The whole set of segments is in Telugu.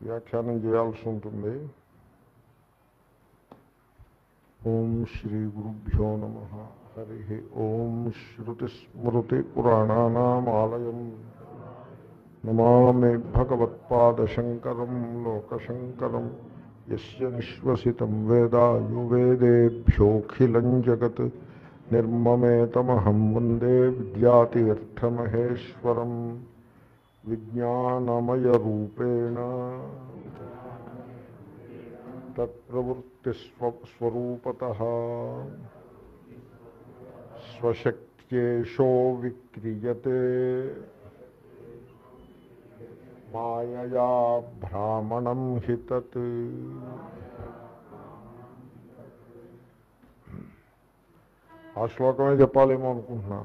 వ్యాఖ్యానం చేయాల్సి ఉంటుంది ఓం శ్రీ గురుభ్యో నమ హరి ఓం శ్రుతిస్మృతిపురాణానామాలయం నమామి భగవత్పాదశంకరం లోకశంకరం యస్య నిశ్వసితం వేద యో వేదేభ్యోఖిలం జగత్ నిర్మమేతమహం వందే విద్యాతీర్థమహేశ్వరం విజ్ఞానమయరూపేణ తత్ప్రవృత్తిస్వరూపత స్వశక్త్యేషో విక్రియతే మాయయా భ్రామణం హి తత్ ఆ శ్లోకమే చెప్పాలేమో అనుకుంటున్నా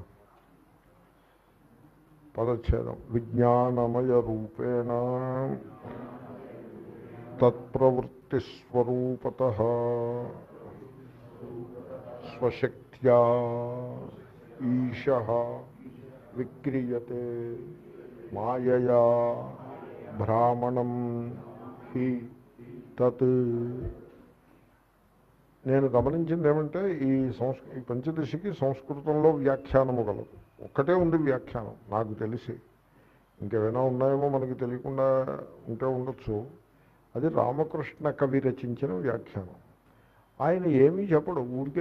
పదచ్ఛేదం విజ్ఞానమయ రూపేణ తత్ప్రవృత్తిస్వరూపత స్వశక్త్యా ఈశ విక్రియతే మాయయా భ్రామణం హి తత్ నేను గమనించింది ఏమంటే ఈ సంస్ ఈ పంచదశికి సంస్కృతంలో వ్యాఖ్యానము గలదు ఒక్కటే ఉంది వ్యాఖ్యానం నాకు తెలిసి ఇంకేమైనా ఉన్నాయేమో మనకి తెలియకుండా ఉంటే ఉండొచ్చు అది రామకృష్ణ కవి రచించిన వ్యాఖ్యానం ఆయన ఏమీ చెప్పడు ఊరికే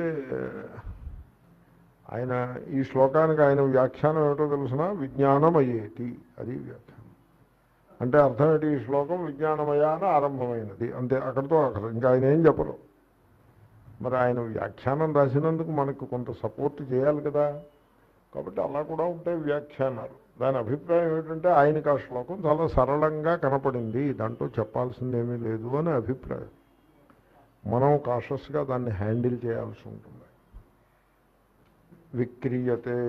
ఆయన ఈ శ్లోకానికి ఆయన వ్యాఖ్యానం ఏమిటో తెలిసిన విజ్ఞానమయ్యేటి అది వ్యాఖ్యానం అంటే అర్థం ఏంటి ఈ శ్లోకం విజ్ఞానమయాన ఆరంభమైనది అంతే అక్కడితో అక్కడ ఇంకా ఆయన ఏం చెప్పరు మరి ఆయన వ్యాఖ్యానం రాసినందుకు మనకు కొంత సపోర్ట్ చేయాలి కదా కాబట్టి అలా కూడా ఉంటాయి వ్యాఖ్యానాలు దాని అభిప్రాయం ఏమిటంటే ఆయనకు ఆ శ్లోకం చాలా సరళంగా కనపడింది దాంట్లో చెప్పాల్సిందేమీ లేదు అని అభిప్రాయం మనం కాషస్గా దాన్ని హ్యాండిల్ చేయాల్సి ఉంటుంది విక్రియతే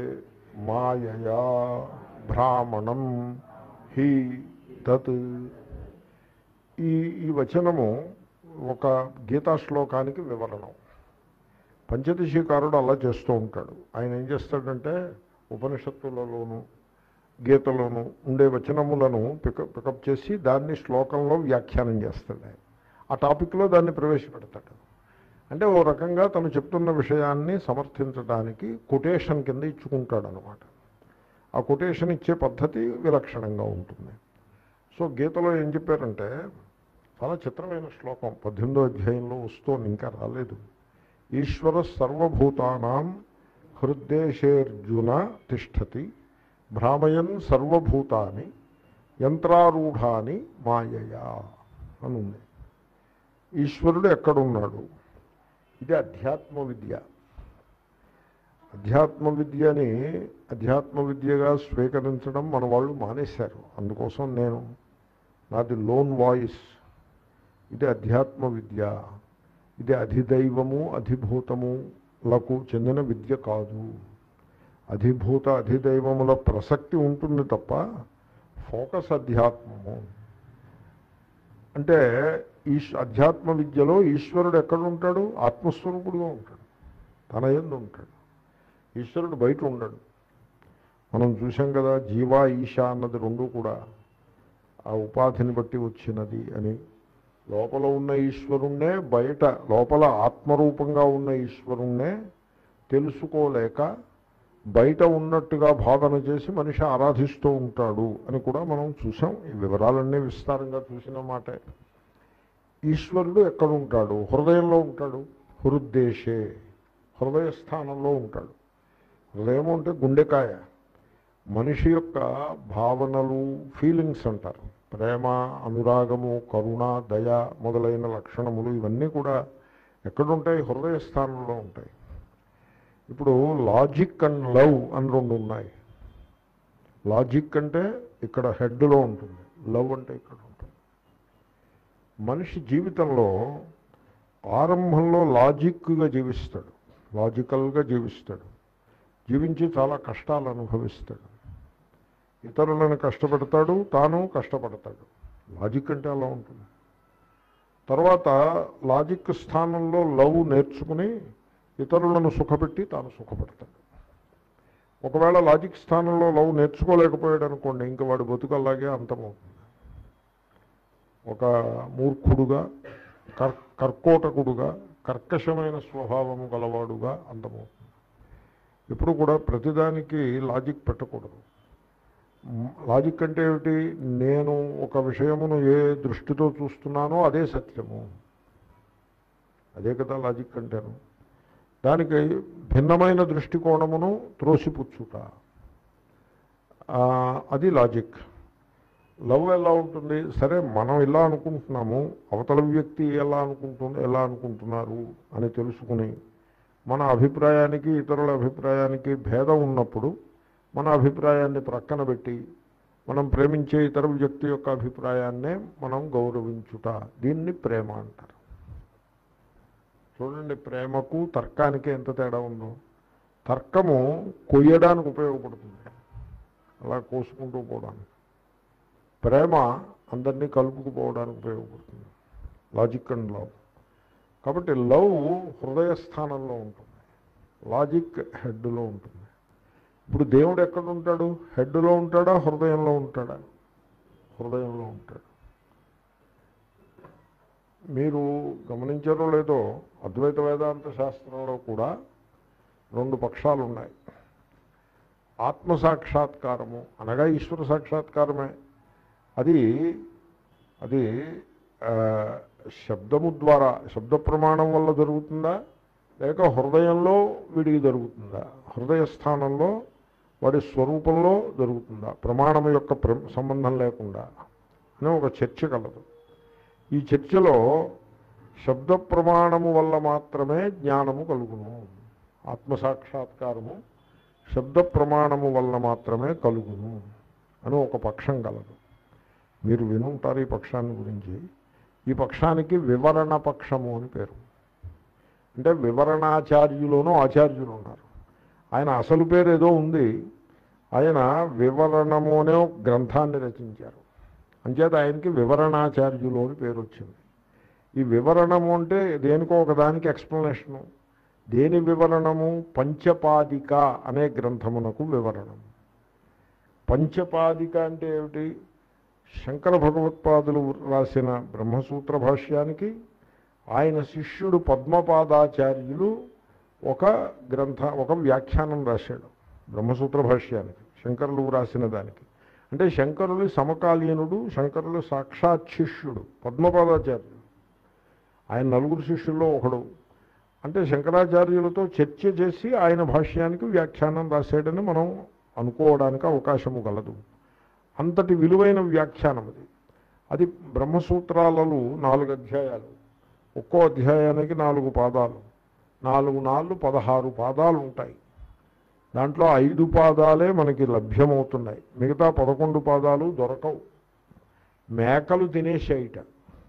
మాయయా భ్రామణం హి తత్ ఈ ఈ వచనము ఒక గీతా శ్లోకానికి వివరణం పంచదశీకారుడు అలా చేస్తూ ఉంటాడు ఆయన ఏం చేస్తాడంటే ఉపనిషత్తులలోను గీతలోను ఉండే వచనములను పికప్ పికప్ చేసి దాన్ని శ్లోకంలో వ్యాఖ్యానం చేస్తాడు ఆయన ఆ టాపిక్లో దాన్ని ప్రవేశపెడతాడు అంటే ఓ రకంగా తను చెప్తున్న విషయాన్ని సమర్థించడానికి కొటేషన్ కింద ఇచ్చుకుంటాడు అనమాట ఆ కొటేషన్ ఇచ్చే పద్ధతి విలక్షణంగా ఉంటుంది సో గీతలో ఏం చెప్పారంటే చాలా చిత్రమైన శ్లోకం పద్దెనిమిదో అధ్యాయంలో వస్తోంది ఇంకా రాలేదు ఈశ్వర సర్వభూతానాం హృద్దేశేర్జున తిష్టతి భ్రామయన్ సర్వభూతాని యంత్రారూఢాని మాయయా అని ఉంది ఈశ్వరుడు ఎక్కడున్నాడు ఇది అధ్యాత్మ విద్య అధ్యాత్మ విద్యని అధ్యాత్మ విద్యగా స్వీకరించడం మన వాళ్ళు మానేశారు అందుకోసం నేను నాది లోన్ వాయిస్ ఇది అధ్యాత్మ విద్య ఇది అధిదైవము అధిభూతములకు చెందిన విద్య కాదు అధిభూత అధిదైవముల ప్రసక్తి ఉంటుంది తప్ప ఫోకస్ అధ్యాత్మము అంటే ఈశ్ అధ్యాత్మ విద్యలో ఈశ్వరుడు ఎక్కడ ఉంటాడు ఆత్మస్వరూపుడుగా ఉంటాడు తన ఎందు ఉంటాడు ఈశ్వరుడు బయట ఉండడు మనం చూసాం కదా జీవా ఈశా అన్నది రెండు కూడా ఆ ఉపాధిని బట్టి వచ్చినది అని లోపల ఉన్న ఈశ్వరుణ్ణే బయట లోపల ఆత్మరూపంగా ఉన్న ఈశ్వరుణ్ణే తెలుసుకోలేక బయట ఉన్నట్టుగా భావన చేసి మనిషి ఆరాధిస్తూ ఉంటాడు అని కూడా మనం చూసాం ఈ వివరాలన్నీ విస్తారంగా చూసిన మాటే ఈశ్వరుడు ఎక్కడ ఉంటాడు హృదయంలో ఉంటాడు హృద్దేశే హృదయ స్థానంలో ఉంటాడు హృదయం అంటే గుండెకాయ మనిషి యొక్క భావనలు ఫీలింగ్స్ అంటారు ప్రేమ అనురాగము కరుణ దయ మొదలైన లక్షణములు ఇవన్నీ కూడా ఎక్కడుంటాయి హృదయ స్థానంలో ఉంటాయి ఇప్పుడు లాజిక్ అండ్ లవ్ అని రెండు ఉన్నాయి లాజిక్ అంటే ఇక్కడ హెడ్లో ఉంటుంది లవ్ అంటే ఇక్కడ ఉంటుంది మనిషి జీవితంలో ఆరంభంలో లాజిక్గా జీవిస్తాడు లాజికల్గా జీవిస్తాడు జీవించి చాలా కష్టాలు అనుభవిస్తాడు ఇతరులను కష్టపెడతాడు తాను కష్టపడతాడు లాజిక్ అంటే అలా ఉంటుంది తర్వాత లాజిక్ స్థానంలో లవ్ నేర్చుకుని ఇతరులను సుఖపెట్టి తాను సుఖపడతాడు ఒకవేళ లాజిక్ స్థానంలో లవ్ నేర్చుకోలేకపోయాడు అనుకోండి ఇంకా వాడు బతుకల్లాగే అంతమవుతుంది ఒక మూర్ఖుడుగా కర్ కర్కోటకుడుగా కర్కశమైన స్వభావము గలవాడుగా అంతమవుతుంది ఎప్పుడు కూడా ప్రతిదానికి లాజిక్ పెట్టకూడదు మ్, లాజిక్ అంటే ఏమిటి నేను ఒక విషయమును ఏ దృష్టితో చూస్తున్నానో అదే సత్యము అదే కదా లాజిక్ అంటాను దానికి భిన్నమైన దృష్టికోణమును త్రోసిపుచ్చుట ఆ, అది లాజిక్ లవ్ ఎలా ఉంటుంది సరే మనం ఇలా అనుకుంటున్నాము అవతల వ్యక్తి ఎలా అనుకుంటుంది ఎలా అనుకుంటున్నారు అని తెలుసుకుని మన అభిప్రాయానికి ఇతరుల అభిప్రాయానికి భేదం ఉన్నప్పుడు మన అభిప్రాయాన్ని ప్రక్కన పెట్టి మనం ప్రేమించే ఇతర వ్యక్తి యొక్క అభిప్రాయాన్నే మనం గౌరవించుట దీన్ని ప్రేమ అంటారు చూడండి ప్రేమకు తర్కానికి ఎంత తేడా ఉందో తర్కము కొయ్యడానికి ఉపయోగపడుతుంది అలా కోసుకుంటూ పోవడానికి ప్రేమ అందరినీ కలుపుకుపోవడానికి ఉపయోగపడుతుంది లాజిక్ అండ్ లవ్ కాబట్టి లవ్ హృదయ స్థానంలో ఉంటుంది లాజిక్ హెడ్లో ఉంటుంది ఇప్పుడు దేవుడు ఎక్కడ ఉంటాడు హెడ్లో ఉంటాడా హృదయంలో ఉంటాడా హృదయంలో ఉంటాడు మీరు గమనించారో లేదో అద్వైత వేదాంత శాస్త్రంలో కూడా రెండు పక్షాలు ఉన్నాయి ఆత్మ సాక్షాత్కారము అనగా ఈశ్వర సాక్షాత్కారమే అది అది ఆ, శబ్దము ద్వారా శబ్ద ప్రమాణం వల్ల జరుగుతుందా లేక హృదయంలో వీడికి జరుగుతుందా హృదయ స్థానంలో వాడి స్వరూపంలో జరుగుతుందా ప్రమాణం యొక్క ప్ర- సంబంధం లేకుండా అని ఒక చర్చ కలదు ఈ చర్చలో శబ్ద ప్రమాణము వల్ల మాత్రమే జ్ఞానము కలుగును ఆత్మసాక్షాత్కారము శబ్ద ప్రమాణము వల్ల మాత్రమే కలుగును అని ఒక పక్షం కలదు మీరు వినుంటారు ఈ పక్షాన్ని గురించి ఈ పక్షానికి వివరణ పక్షము అని పేరు అంటే వివరణాచార్యులోనూ ఆచార్యులు ఉన్నారు ఆయన అసలు పేరు ఏదో ఉంది ఆయన వివరణము అనే ఒక గ్రంథాన్ని రచించారు అంచేత ఆయనకి వివరణాచార్యులు అని పేరు వచ్చింది ఈ వివరణము అంటే దేనికో ఒకదానికి ఎక్స్ప్లెనేషను దేని వివరణము పంచపాదిక అనే గ్రంథమునకు వివరణము పంచపాదిక అంటే ఏమిటి శంకర భగవత్పాదులు రాసిన బ్రహ్మసూత్ర భాష్యానికి ఆయన శిష్యుడు పద్మపాదాచార్యులు ఒక గ్రంథ ఒక వ్యాఖ్యానం రాశాడు బ్రహ్మసూత్ర భాష్యానికి శంకరులు రాసిన దానికి అంటే శంకరులు సమకాలీనుడు శంకరులు సాక్షాత్ శిష్యుడు పద్మపాదాచార్యుడు ఆయన నలుగురు శిష్యుల్లో ఒకడు అంటే శంకరాచార్యులతో చర్చ చేసి ఆయన భాష్యానికి వ్యాఖ్యానం రాశాడని మనం అనుకోవడానికి అవకాశము గలదు అంతటి విలువైన వ్యాఖ్యానం అది అది బ్రహ్మసూత్రాలలో నాలుగు అధ్యాయాలు ఒక్కో అధ్యాయానికి నాలుగు పాదాలు నాలుగు నాలుగు పదహారు పాదాలు ఉంటాయి దాంట్లో ఐదు పాదాలే మనకి లభ్యమవుతున్నాయి మిగతా పదకొండు పాదాలు దొరకవు మేకలు తినేసేయట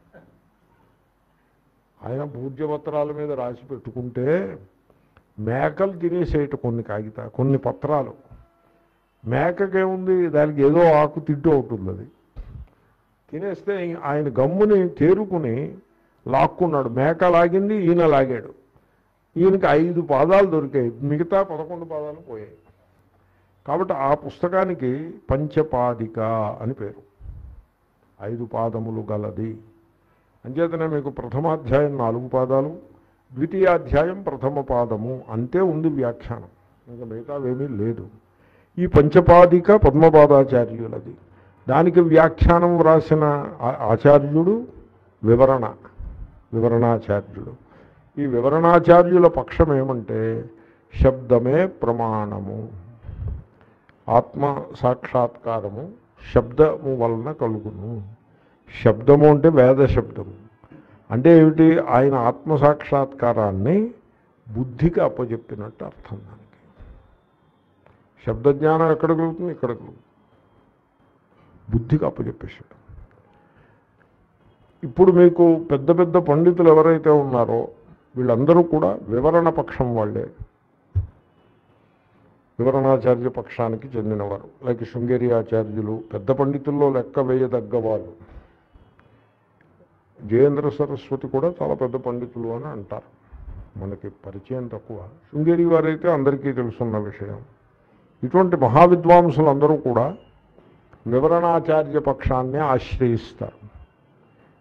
ఆయన పూజ్యపత్రాల మీద రాసి పెట్టుకుంటే మేకలు తినేసేయట కొన్ని కాగిత కొన్ని పత్రాలు మేకకేముంది దానికి ఏదో ఆకు తింటూ అవుతుంది అది తినేస్తే ఆయన గమ్ముని తేరుకుని లాక్కున్నాడు మేక లాగింది ఈయన లాగాడు ఈయనకి ఐదు పాదాలు దొరికాయి మిగతా పదకొండు పాదాలు పోయాయి కాబట్టి ఆ పుస్తకానికి పంచపాదిక అని పేరు ఐదు పాదములు గలది అంచేతనే మీకు ప్రథమాధ్యాయం నాలుగు పాదాలు ద్వితీయాధ్యాయం ప్రథమ పాదము అంతే ఉంది వ్యాఖ్యానం ఇంకా మిగతావేమీ లేదు ఈ పంచపాదిక పద్మపాదాచార్యులది దానికి వ్యాఖ్యానం వ్రాసిన ఆ- ఆచార్యుడు వివరణ వివరణాచార్యుడు ఈ వివరణాచార్యుల పక్షం ఏమంటే శబ్దమే ప్రమాణము ఆత్మ సాక్షాత్కారము శబ్దము వలన కలుగును శబ్దము అంటే వేద శబ్దము అంటే ఏమిటి ఆయన ఆత్మ సాక్షాత్కారాన్ని బుద్ధికి అప్పచెప్పినట్టు అర్థం దానికి శబ్దజ్ఞానం ఎక్కడ కలుగుతుంది ఇక్కడ కలుగుతుంది బుద్ధికి అప్పచెప్పేశాడు ఇప్పుడు మీకు పెద్ద పెద్ద పండితులు ఎవరైతే ఉన్నారో వీళ్ళందరూ కూడా వివరణ పక్షం వాళ్ళే వివరణాచార్య పక్షానికి చెందినవారు లైక్ శృంగేరి ఆచార్యులు పెద్ద పండితుల్లో లెక్క వేయదగ్గవారు జయేంద్ర సరస్వతి కూడా చాలా పెద్ద పండితులు అని అంటారు మనకి పరిచయం తక్కువ శృంగేరి వారైతే అందరికీ తెలుసున్న విషయం ఇటువంటి మహావిద్వాంసులందరూ కూడా వివరణాచార్య పక్షాన్ని ఆశ్రయిస్తారు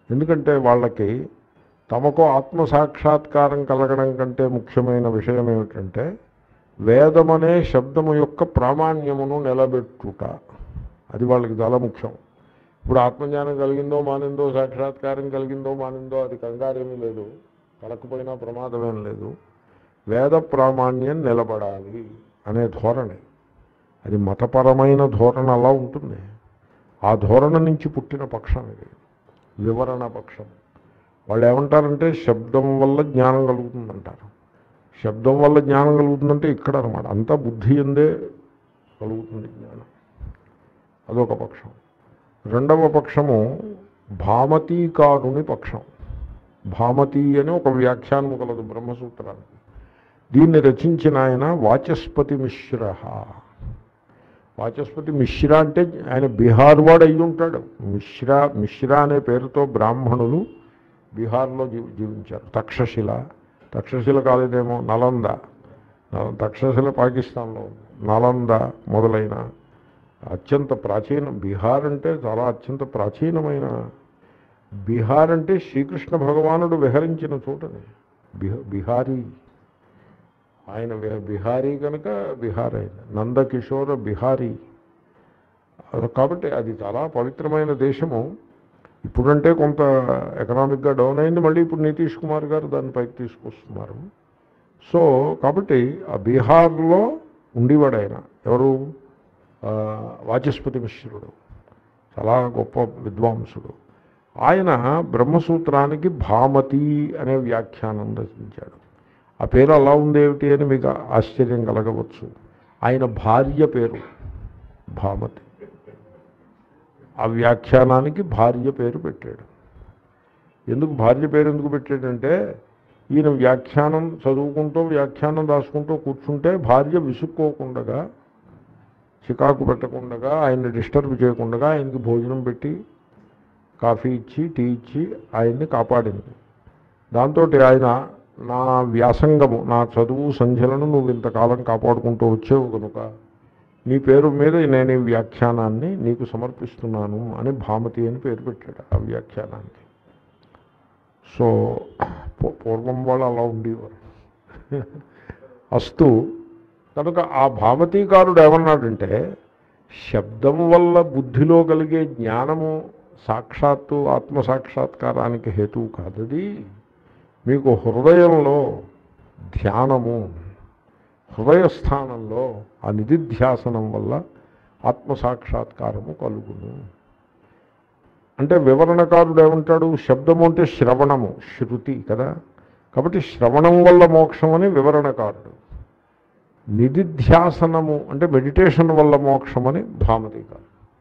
ఎందుకంటే వాళ్ళకి తమకు ఆత్మసాక్షాత్కారం కలగడం కంటే ముఖ్యమైన విషయం ఏమిటంటే వేదమనే శబ్దము యొక్క ప్రామాణ్యమును నిలబెట్టుట అది వాళ్ళకి చాలా ముఖ్యం ఇప్పుడు ఆత్మజ్ఞానం కలిగిందో మానిందో సాక్షాత్కారం కలిగిందో మానిందో అది కంగారేమీ లేదు కలకపోయినా ప్రమాదమేం లేదు వేద ప్రామాణ్యం నిలబడాలి అనే ధోరణి అది మతపరమైన ధోరణ అలా ఉంటుంది ఆ ధోరణ నుంచి పుట్టిన పక్షం ఇది వివరణ పక్షం వాళ్ళు ఏమంటారంటే శబ్దం వల్ల జ్ఞానం కలుగుతుందంటారు శబ్దం వల్ల జ్ఞానం కలుగుతుందంటే ఇక్కడ అనమాట అంతా బుద్ధి ఎందే కలుగుతుంది జ్ఞానం అదొక పక్షం రెండవ పక్షము భామతీకారుని పక్షం భామతి అని ఒక వ్యాఖ్యానము కలదు బ్రహ్మసూత్రానికి దీన్ని రచించిన ఆయన వాచస్పతి మిశ్ర వాచస్పతి మిశ్ర అంటే ఆయన బీహార్ వాడు అయి ఉంటాడు మిశ్ర మిశ్ర అనే పేరుతో బ్రాహ్మణులు బీహార్లో జీవి జీవించారు తక్షశిల తక్షశిల కాలేదేమో నలంద నల- తక్షశిల పాకిస్తాన్లో ఉంది నలంద మొదలైన అత్యంత ప్రాచీన బీహార్ అంటే చాలా అత్యంత ప్రాచీనమైన బీహార్ అంటే శ్రీకృష్ణ భగవానుడు విహరించిన చోటని బిహ బిహారీ ఆయన వి- బిహారీ కనుక బిహార్ ఆయన నందకిషోర బిహారీ అది కాబట్టి అది చాలా పవిత్రమైన దేశము ఇప్పుడంటే కొంత ఎకనామిక్గా డౌన్ అయింది మళ్ళీ ఇప్పుడు నితీష్ కుమార్ గారు దాన్ని పైకి తీసుకొస్తున్నారు సో కాబట్టి ఆ బీహార్లో ఉండేవాడు ఆయన ఎవరు ఆ, వాచస్పతి మిశ్రుడు చాలా గొప్ప విద్వాంసుడు ఆయన బ్రహ్మసూత్రానికి భామతి అనే వ్యాఖ్యానం రచించాడు ఆ పేరు అలా ఉందేమిటి అని మీకు ఆశ్చర్యం కలగవచ్చు ఆయన భార్య పేరు భామతి ఆ వ్యాఖ్యానానికి భార్య పేరు పెట్టాడు ఎందుకు భార్య పేరు ఎందుకు పెట్టాడంటే ఈయన వ్యాఖ్యానం చదువుకుంటూ వ్యాఖ్యానం రాసుకుంటూ కూర్చుంటే భార్య విసుక్కోకుండా చికాకు పెట్టకుండా ఆయన్ని డిస్టర్బ్ చేయకుండా ఆయనకి భోజనం పెట్టి కాఫీ ఇచ్చి టీ ఇచ్చి ఆయన్ని కాపాడింది దాంతో ఆయన నా వ్యాసంగము నా చదువు సంధ్యలను నువ్వు ఇంతకాలం కాపాడుకుంటూ వచ్చావు కనుక నీ పేరు మీద నేను ఈ వ్యాఖ్యానాన్ని నీకు సమర్పిస్తున్నాను అని భామతి అని పేరు పెట్టాడు ఆ వ్యాఖ్యానానికి సో పూ- పూర్వం వాళ్ళు అలా ఉండేవారు అస్తు కనుక ఆ భామతీకారుడు ఏమన్నాడంటే శబ్దం వల్ల బుద్ధిలో కలిగే జ్ఞానము సాక్షాత్తు ఆత్మసాక్షాత్కారానికి హేతువు కాదది మీకు హృదయంలో ధ్యానము హృదయస్థానంలో ఆ నిధిధ్యాసనం వల్ల ఆత్మసాక్షాత్కారము కలుగును అంటే వివరణకారుడు ఏమంటాడు శబ్దము అంటే శ్రవణము శృతి కదా కాబట్టి శ్రవణం వల్ల మోక్షం అని వివరణకారుడు నిధిధ్యాసనము అంటే మెడిటేషన్ వల్ల మోక్షం అని భామతీకారుడు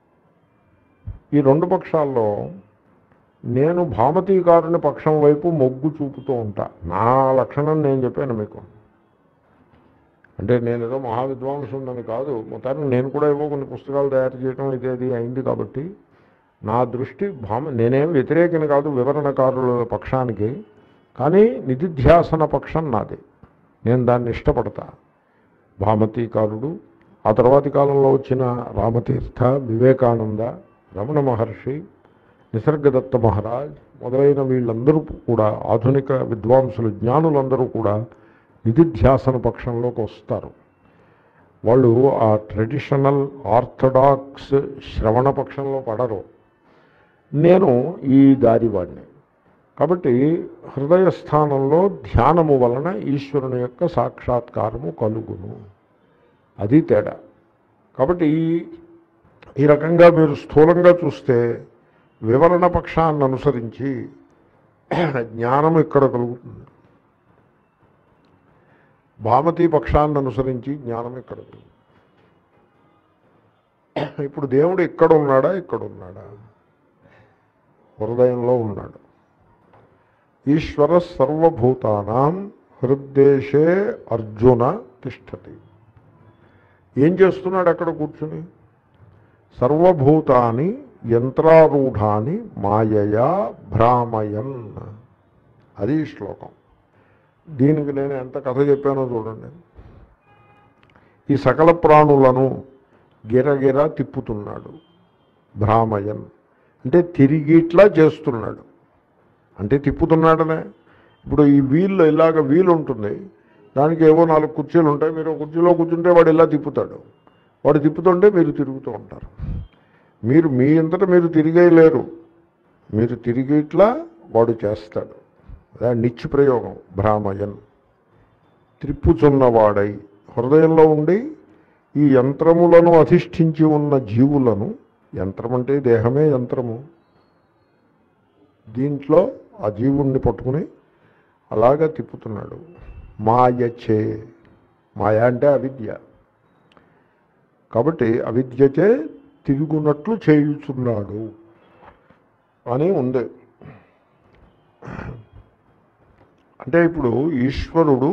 ఈ రెండు పక్షాల్లో నేను భామతీకారుని పక్షం వైపు మొగ్గు చూపుతూ ఉంటా నా లక్షణం నేను చెప్పాను మీకు అంటే నేను ఏదో మహావిద్వాంసుండని కాదు మొత్తానికి నేను కూడా ఏవో కొన్ని పుస్తకాలు తయారు చేయడం ఇదేది అయింది కాబట్టి నా దృష్టి భామ నేనేం వ్యతిరేకని కాదు వివరణకారుల పక్షానికి కానీ నిధిధ్యాసన పక్షం నాది నేను దాన్ని ఇష్టపడతా భామతీకారుడు ఆ తర్వాతి కాలంలో వచ్చిన రామతీర్థ వివేకానంద రమణ మహర్షి నిసర్గదత్త మహారాజ్ మొదలైన వీళ్ళందరూ కూడా ఆధునిక విద్వాంసులు జ్ఞానులందరూ కూడా నిధిధ్యాసన పక్షంలోకి వస్తారు వాళ్ళు ఆ ట్రెడిషనల్ ఆర్థడాక్స్ శ్రవణ పక్షంలో పడరు నేను ఈ దారి వాడిని కాబట్టి హృదయ స్థానంలో ధ్యానము వలన ఈశ్వరుని యొక్క సాక్షాత్కారము కలుగును అది తేడా కాబట్టి ఈ ఈ రకంగా మీరు స్థూలంగా చూస్తే వివరణ పక్షాన్ని అనుసరించి జ్ఞానం ఇక్కడ కలుగుతుంది భామతీ పక్షాన్ని అనుసరించి జ్ఞానం ఇక్కడ కలుగుతుంది ఇప్పుడు దేవుడు ఇక్కడ ఉన్నాడా ఇక్కడ ఉన్నాడా హృదయంలో ఉన్నాడు ఈశ్వర సర్వభూతానాం హృద్దేశే అర్జున తిష్టతి ఏం చేస్తున్నాడు అక్కడ కూర్చుని సర్వభూతాని యంత్రారూఢాన్ని మాయయా భ్రామయన్ అది ఈ శ్లోకం దీనికి నేను ఎంత కథ చెప్పానో చూడండి ఈ సకల ప్రాణులను గిరగిర తిప్పుతున్నాడు భ్రామయన్ అంటే తిరిగిట్లా చేస్తున్నాడు అంటే తిప్పుతున్నాడనే ఇప్పుడు ఈ వీల్లో ఇలాగ వీలు ఉంటుంది దానికి ఏవో నాలుగు కుర్చీలు ఉంటాయి మీరు ఒక కుర్చీలో కూర్చుంటే వాడు ఇలా తిప్పుతాడు వాడు తిప్పుతుంటే మీరు తిరుగుతూ ఉంటారు మీరు మీ అంతటా మీరు తిరిగేయలేరు మీరు తిరిగి ఇట్లా వాడు చేస్తాడు అదే నిత్య ప్రయోగం భ్రామయన్ త్రిప్పుచున్నవాడై హృదయంలో ఉండి ఈ యంత్రములను అధిష్ఠించి ఉన్న జీవులను యంత్రం అంటే దేహమే యంత్రము దీంట్లో ఆ జీవుణ్ణి పట్టుకుని అలాగా తిప్పుతున్నాడు మాయచే మాయ అంటే అవిద్య కాబట్టి అవిద్యచే తిరుగునట్లు చేయుచున్నాడు అని ఉంది అంటే ఇప్పుడు ఈశ్వరుడు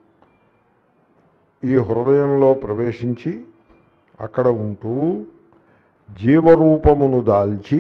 ఈ హృదయంలో ప్రవేశించి అక్కడ ఉంటూ జీవరూపమును దాల్చి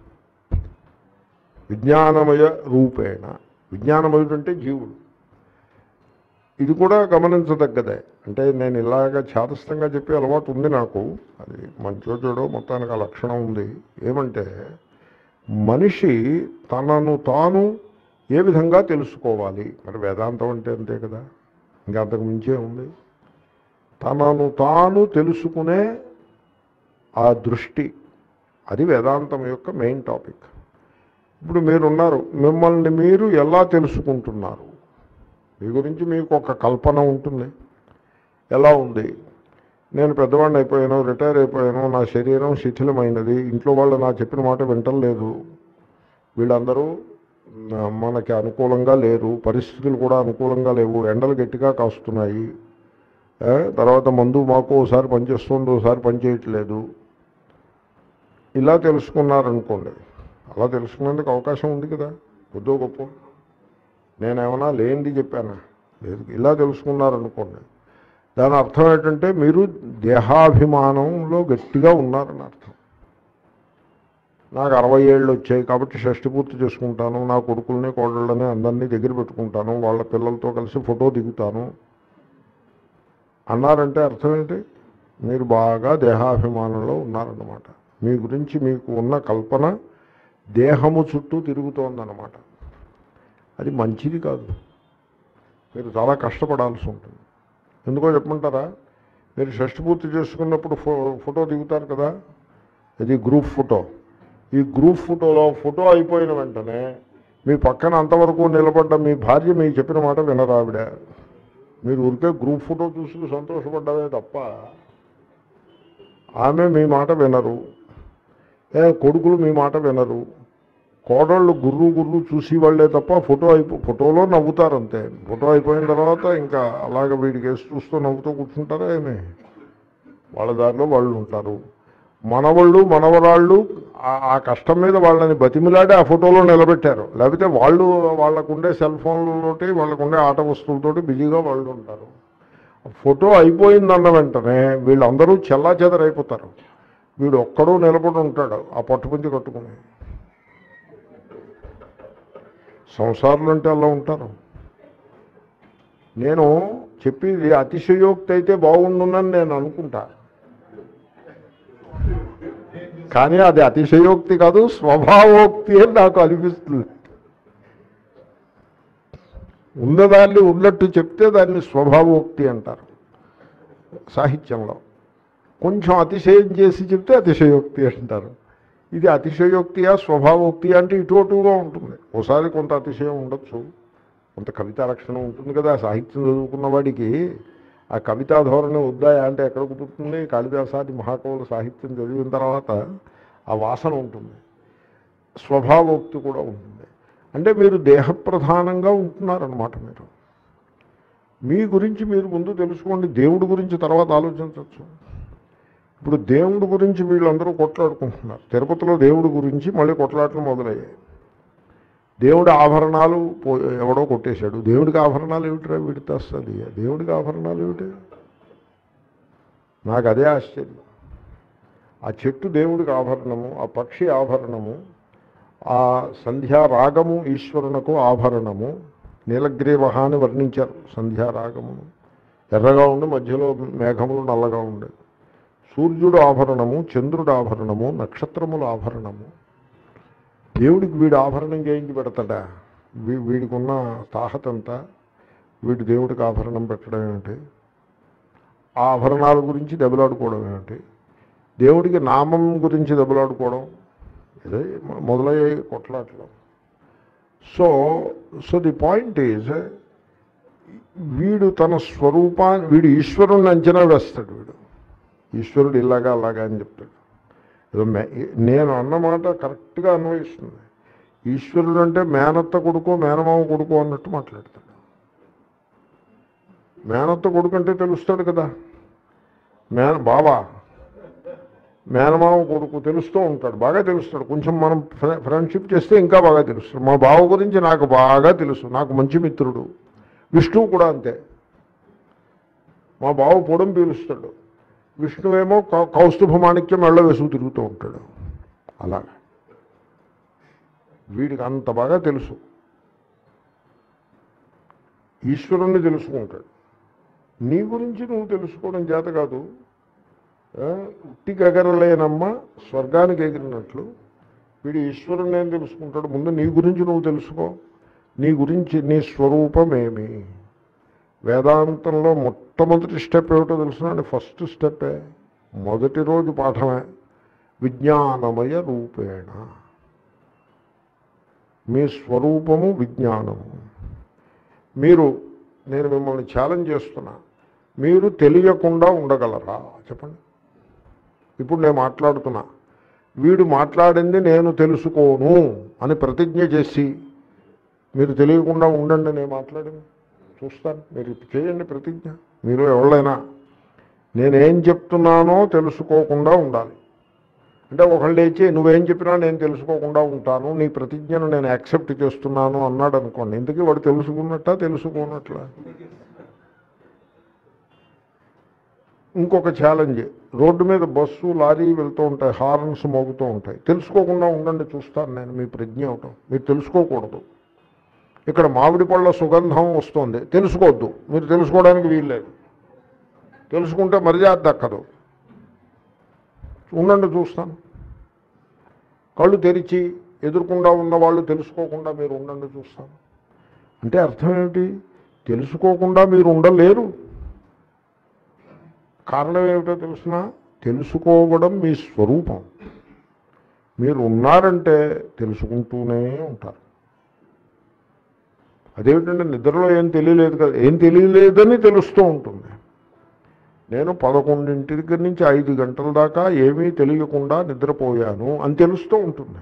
విజ్ఞానమయ రూపేణ విజ్ఞానమయుడు అంటే జీవుడు ఇది కూడా గమనించదగ్గదే అంటే నేను ఇలాగ ఛాదస్థంగా చెప్పే అలవాటు ఉంది నాకు అది మంచో చెడో మొత్తానికి ఆ లక్షణం ఉంది ఏమంటే మనిషి తనను తాను ఏ విధంగా తెలుసుకోవాలి మరి వేదాంతం అంటే అంతే కదా ఇంకా అంతకు మించే ఉంది తనను తాను తెలుసుకునే ఆ దృష్టి అది వేదాంతం యొక్క మెయిన్ టాపిక్ ఇప్పుడు మీరున్నారు మిమ్మల్ని మీరు ఎలా తెలుసుకుంటున్నారు మీ గురించి మీకు ఒక కల్పన ఉంటుంది ఎలా ఉంది నేను పెద్దవాడిని అయిపోయాను రిటైర్ అయిపోయాను నా శరీరం శిథిలమైనది ఇంట్లో వాళ్ళు నా చెప్పిన మాట వింటలేదు వీళ్ళందరూ నా- మనకి అనుకూలంగా లేరు పరిస్థితులు కూడా అనుకూలంగా లేవు ఎండలు గట్టిగా కాస్తున్నాయి ఏ, తర్వాత మందు మాకు ఒకసారి పనిచేస్తుంది ఒకసారి పనిచేయట్లేదు ఇలా తెలుసుకున్నారనుకోండి అలా తెలుసుకునేందుకు అవకాశం ఉంది కదా కొద్దో గొప్ప నేనేమన్నా లేనిది చెప్పానా లేదు ఇలా తెలుసుకున్నారనుకోండి దాని అర్థం ఏంటంటే మీరు దేహాభిమానంలో గట్టిగా ఉన్నారని అర్థం నాకు అరవై ఏళ్ళు వచ్చాయి కాబట్టి షష్టి పూర్తి చేసుకుంటాను నా కొడుకుల్ని కోడళ్ళని అందరినీ దగ్గర పెట్టుకుంటాను వాళ్ళ పిల్లలతో కలిసి ఫోటో దిగుతాను అన్నారంటే అర్థం ఏంటి మీరు బాగా దేహాభిమానంలో ఉన్నారన్నమాట మీ గురించి మీకు ఉన్న కల్పన దేహము చుట్టూ తిరుగుతోందన్నమాట అది మంచిది కాదు మీరు చాలా కష్టపడాల్సి ఉంటుంది ఎందుకో చెప్పమంటారా మీరు షష్టి పూర్తి చేసుకున్నప్పుడు ఫో ఫోటో దిగుతారు కదా ఇది గ్రూప్ ఫోటో ఈ గ్రూప్ ఫోటోలో ఫోటో అయిపోయిన వెంటనే మీ పక్కన అంతవరకు నిలబడ్డ మీ భార్య మీకు చెప్పిన మాట వినరావిడ మీరు ఊరికే గ్రూప్ ఫోటో చూసి సంతోషపడ్డమే తప్ప ఆమె మీ మాట వినరు ఏ కొడుకులు మీ మాట వినరు కోడళ్ళు గుర్రు గుర్రు చూసి వాళ్ళే తప్ప ఫోటో అయిపో ఫోటోలో నవ్వుతారు అంతే ఫోటో అయిపోయిన తర్వాత ఇంకా అలాగ వీడికి వేసి చూస్తూ నవ్వుతూ కూర్చుంటారా ఏమి వాళ్ళ దారిలో వాళ్ళు ఉంటారు మనవాళ్ళు మనవరాళ్ళు ఆ- ఆ కష్టం మీద వాళ్ళని బతిమిలాడి ఆ ఫోటోలో నిలబెట్టారు లేకపోతే వాళ్ళు వాళ్ళకుండే సెల్ ఫోన్లతోటి వాళ్ళకుండే ఆట వస్తువులతోటి బిజీగా వాళ్ళు ఉంటారు ఫోటో అయిపోయిందన్న వెంటనే వీళ్ళందరూ చెల్లా చెదరైపోతారు వీడు ఒక్కడూ నిలబడి ఉంటాడు ఆ పట్టుపుంచి కట్టుకుని సంసారులు అంటే అలా ఉంటారు నేను చెప్పేది అతిశయోక్తి అయితే బాగుండునని నేను అనుకుంటా కానీ అది అతిశయోక్తి కాదు స్వభావోక్తి అని నాకు అనిపిస్తుంది ఉన్నదాన్ని ఉన్నట్టు చెప్తే దాన్ని స్వభావోక్తి అంటారు సాహిత్యంలో కొంచెం అతిశయం చేసి చెప్తే అతిశయోక్తి అంటారు ఇది అతిశయోక్తియా స్వభావోక్తి అంటే ఇటు అటుగా ఉంటుంది ఒకసారి కొంత అతిశయం ఉండొచ్చు కొంత కవితా లక్షణం ఉంటుంది కదా సాహిత్యం చదువుకున్న వాడికి ఆ కవితా ధోరణి వద్దాయా అంటే ఎక్కడ కుదురుతుంది కాళిదాసాది మహాకవుల సాహిత్యం చదివిన తర్వాత ఆ వాసన ఉంటుంది స్వభావోక్తి కూడా ఉంటుంది అంటే మీరు దేహప్రధానంగా ఉంటున్నారన్నమాట మీరు మీ గురించి మీరు ముందు తెలుసుకోండి దేవుడి గురించి తర్వాత ఆలోచించవచ్చు ఇప్పుడు దేవుడి గురించి వీళ్ళందరూ కొట్లాడుకుంటున్నారు తిరుపతిలో దేవుడి గురించి మళ్ళీ కొట్లాటలు మొదలయ్యాయి దేవుడి ఆభరణాలు పో- ఎవడో కొట్టేశాడు దేవుడికి ఆభరణాలు ఏమిటిరా వీడి తెస్తుంది దేవుడికి ఆభరణాలు ఏమిటి నాకు అదే ఆశ్చర్యం ఆ చెట్టు దేవుడికి ఆభరణము ఆ పక్షి ఆభరణము ఆ సంధ్యారాగము ఈశ్వరునకు ఆభరణము నీలగ్రీవ అని వర్ణించారు సంధ్యారాగమును ఎర్రగా ఉండి మధ్యలో మేఘములు నల్లగా ఉండే సూర్యుడు ఆభరణము చంద్రుడు ఆభరణము నక్షత్రముల ఆభరణము దేవుడికి వీడు ఆభరణం చేయించి పెడతాడా వీ- వీడికి ఉన్న తాహత ఎంత వీడి దేవుడికి ఆభరణం పెట్టడం ఏమిటి ఆ ఆభరణాల గురించి దెబ్బలాడుకోవడం ఏమిటి దేవుడికి నామం గురించి దెబ్బలాడుకోవడం ఇదే మొ- మొదలయ్యే కొట్లాట్లు so so the point is వీడు తన స్వరూపాన్ని వీడు ఈశ్వరుణ్ణి అంచనా వేస్తాడు వీడు ఈశ్వరుడు ఇలాగా అలాగా అని చెప్తాడు ఏదో మే- నేను అన్నమాట కరెక్ట్గా అన్వయిస్తుంది ఈశ్వరుడు అంటే మేనత్త కొడుకో మేనమామ కొడుకో అన్నట్టు మాట్లాడతాడు మేనత్త కొడుకు అంటే తెలుస్తాడు కదా మేన బావా మేనమామ కొడుకు తెలుస్తూ ఉంటాడు బాగా తెలుస్తాడు కొంచెం మనం ఫ్రె- ఫ్రెండ్షిప్ చేస్తే ఇంకా బాగా తెలుస్తాడు మా బావ గురించి నాకు బాగా తెలుసు నాకు మంచి మిత్రుడు విష్ణువు కూడా అంతే మా బావ పొడం పీలుస్తాడు విష్ణువేమో కౌ- కౌస్తుభ మాణిక్యం మెళ్ళ వేసుకు తిరుగుతూ ఉంటాడు అలాగా వీడికి అంత బాగా తెలుసు ఈశ్వరుణ్ణి తెలుసుకుంటాడు నీ గురించి నువ్వు తెలుసుకోవడం చేత కాదు ఆ, ఉట్టికి ఎగరలేనమ్మ స్వర్గానికి ఎగిరినట్లు వీడు ఈశ్వరుని ఏం తెలుసుకుంటాడు ముందు నీ గురించి నువ్వు తెలుసుకో నీ గురించి నీ స్వరూపమేమి వేదాంతంలో మొట్టమొదటి స్టెప్ ఏమిటో తెలుసునండి ఫస్ట్ స్టెప్పే మొదటి రోజు పాఠమే విజ్ఞానమయ రూపేణ మీ స్వరూపము విజ్ఞానము మీరు నేను మిమ్మల్ని ఛాలెంజ్ చేస్తున్నా మీరు తెలియకుండా ఉండగలరా చెప్పండి ఇప్పుడు నేను మాట్లాడుతున్నా వీడు మాట్లాడింది నేను తెలుసుకోను అని ప్రతిజ్ఞ చేసి మీరు తెలియకుండా ఉండండి నేను మాట్లాడింది చూస్తాను మీరు చేయండి ప్రతిజ్ఞ మీరు ఎవరైనా నేనేం చెప్తున్నానో తెలుసుకోకుండా ఉండాలి అంటే ఒకళ్ళు లేచి నువ్వేం చెప్పినా నేను తెలుసుకోకుండా ఉంటాను నీ ప్రతిజ్ఞను నేను యాక్సెప్ట్ చేస్తున్నాను అన్నాడు అనుకోండి ఇంతకీ వాడు తెలుసుకున్నట్ట తెలుసుకోనట్లా ఇంకొక ఛాలెంజ్ రోడ్డు మీద బస్సు లారీ వెళ్తూ ఉంటాయి హార్న్స్ మోగుతూ ఉంటాయి తెలుసుకోకుండా ఉండండి చూస్తాను నేను మీ ప్రజ్ఞ అవటం మీరు తెలుసుకోకూడదు ఇక్కడ మామిడి పళ్ళ సుగంధం వస్తుంది తెలుసుకోవద్దు మీరు తెలుసుకోవడానికి వీల్లేదు తెలుసుకుంటే మర్యాద దక్కదు ఉండండి చూస్తాను కళ్ళు తెరిచి ఎదురుకుండా ఉన్న వాళ్ళు తెలుసుకోకుండా మీరు ఉండండి చూస్తాను అంటే అర్థం ఏమిటి తెలుసుకోకుండా మీరు ఉండలేరు కారణం ఏమిటో తెలుసిన తెలుసుకోవడం మీ స్వరూపం మీరు ఉన్నారంటే తెలుసుకుంటూనే ఉంటారు అదేమిటంటే నిద్రలో ఏం తెలియలేదు కదా ఏం తెలియలేదని తెలుస్తూ ఉంటుంది నేను పదకొండింటి దగ్గర నుంచి ఐదు గంటల దాకా ఏమీ తెలియకుండా నిద్రపోయాను అని తెలుస్తూ ఉంటుంది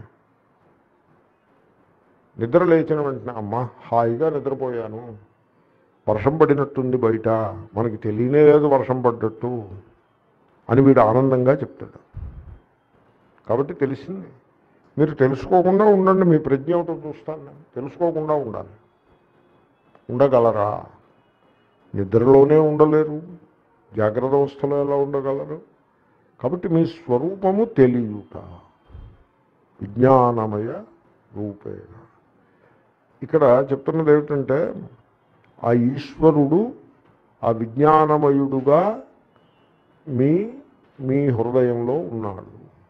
నిద్ర లేచిన వెంటనే అమ్మ హాయిగా నిద్రపోయాను వర్షం పడినట్టుంది బయట మనకి తెలియనే లేదు వర్షం పడ్డట్టు అని వీడు ఆనందంగా చెప్తాడు కాబట్టి తెలిసింది మీరు తెలుసుకోకుండా ఉండండి మీ ప్రజ్ఞ ఏమిటో చూస్తాను నేను తెలుసుకోకుండా ఉండాలి ఉండగలరా నిద్రలోనే ఉండలేరు జాగ్రత్త అవస్థలో ఎలా ఉండగలరు కాబట్టి మీ స్వరూపము తెలియుట విజ్ఞానమయ రూపేణ ఇక్కడ చెప్తున్నది ఏమిటంటే ఆ ఈశ్వరుడు ఆ విజ్ఞానమయుడుగా మీ మీ హృదయంలో ఉన్నాడు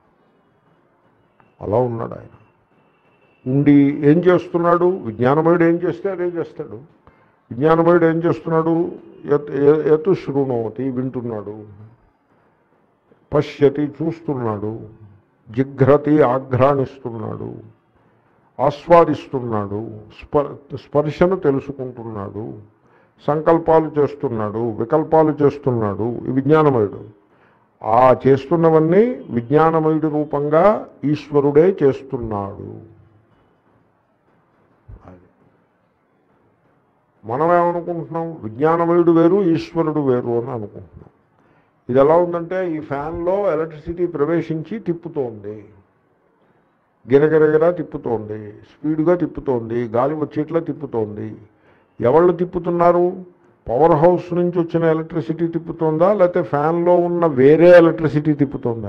అలా ఉన్నాడు ఆయన ఉండి ఏం చేస్తున్నాడు విజ్ఞానమయుడు ఏం చేస్తే అదే చేస్తాడు విజ్ఞానమయుడు ఏం చేస్తున్నాడు యత్ య- యత్ శృణోతి వింటున్నాడు పశ్యతి చూస్తున్నాడు జిఘ్రతి ఆఘ్రాణిస్తున్నాడు ఆస్వాదిస్తున్నాడు స్పర్ స్పర్శను తెలుసుకుంటున్నాడు సంకల్పాలు చేస్తున్నాడు వికల్పాలు చేస్తున్నాడు ఈ విజ్ఞానమయుడు ఆ చేస్తున్నవన్నీ విజ్ఞానమయుడి రూపంగా ఈశ్వరుడే చేస్తున్నాడు అది. మనం ఏమనుకుంటున్నాం విజ్ఞానమయుడు వేరు ఈశ్వరుడు వేరు అని అనుకుంటున్నాం ఇది ఎలా ఉందంటే ఈ ఫ్యాన్లో ఎలక్ట్రిసిటీ ప్రవేశించి తిప్పుతోంది గిరగిరగిరా తిప్పుతోంది స్పీడ్గా తిప్పుతోంది గాలి వచ్చేట్లా తిప్పుతోంది ఎవళ్ళు తిప్పుతున్నారు పవర్ హౌస్ నుంచి వచ్చిన ఎలక్ట్రిసిటీ తిప్పుతోందా లేకపోతే ఫ్యాన్లో ఉన్న వేరే ఎలక్ట్రిసిటీ తిప్పుతోందా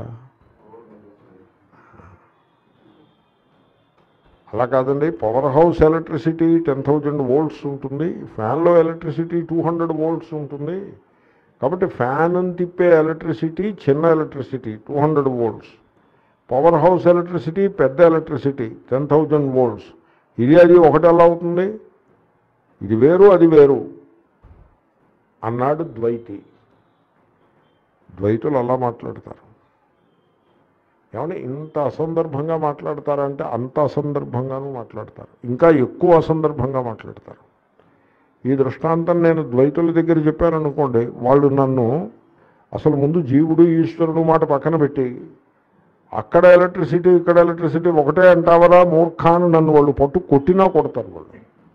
అలా కాదండి power house electricity ten thousand volts ఉంటుంది ఫ్యాన్లో ఎలక్ట్రిసిటీ టూ హండ్రెడ్ వోల్ట్స్ ఉంటుంది కాబట్టి ఫ్యాన్ తిప్పే ఎలక్ట్రిసిటీ చిన్న electricity two hundred volts power house electricity పెద్ద ఎలక్ట్రిసిటీ టెన్ థౌజండ్ వోల్ట్స్ ఇది అది ఒకటి ఎలా అవుతుంది ఇది వేరు అది వేరు అన్నాడు ద్వైతి ద్వైతులు అలా మాట్లాడతారు ఏమంటే ఇంత అసందర్భంగా మాట్లాడతారంటే అంత అసందర్భంగానూ మాట్లాడతారు ఇంకా ఎక్కువ అసందర్భంగా మాట్లాడతారు ఈ దృష్టాంతం నేను ద్వైతుల దగ్గర చెప్పాననుకోండి వాళ్ళు నన్ను అసలు ముందు జీవుడు ఈశ్వరుడు మాట పక్కన పెట్టి అక్కడ ఎలక్ట్రిసిటీ ఇక్కడ ఎలక్ట్రిసిటీ ఒకటే అంటావరా మూర్ఖాను నన్ను వాళ్ళు పట్టు కొట్టినా కొడతారు వాళ్ళు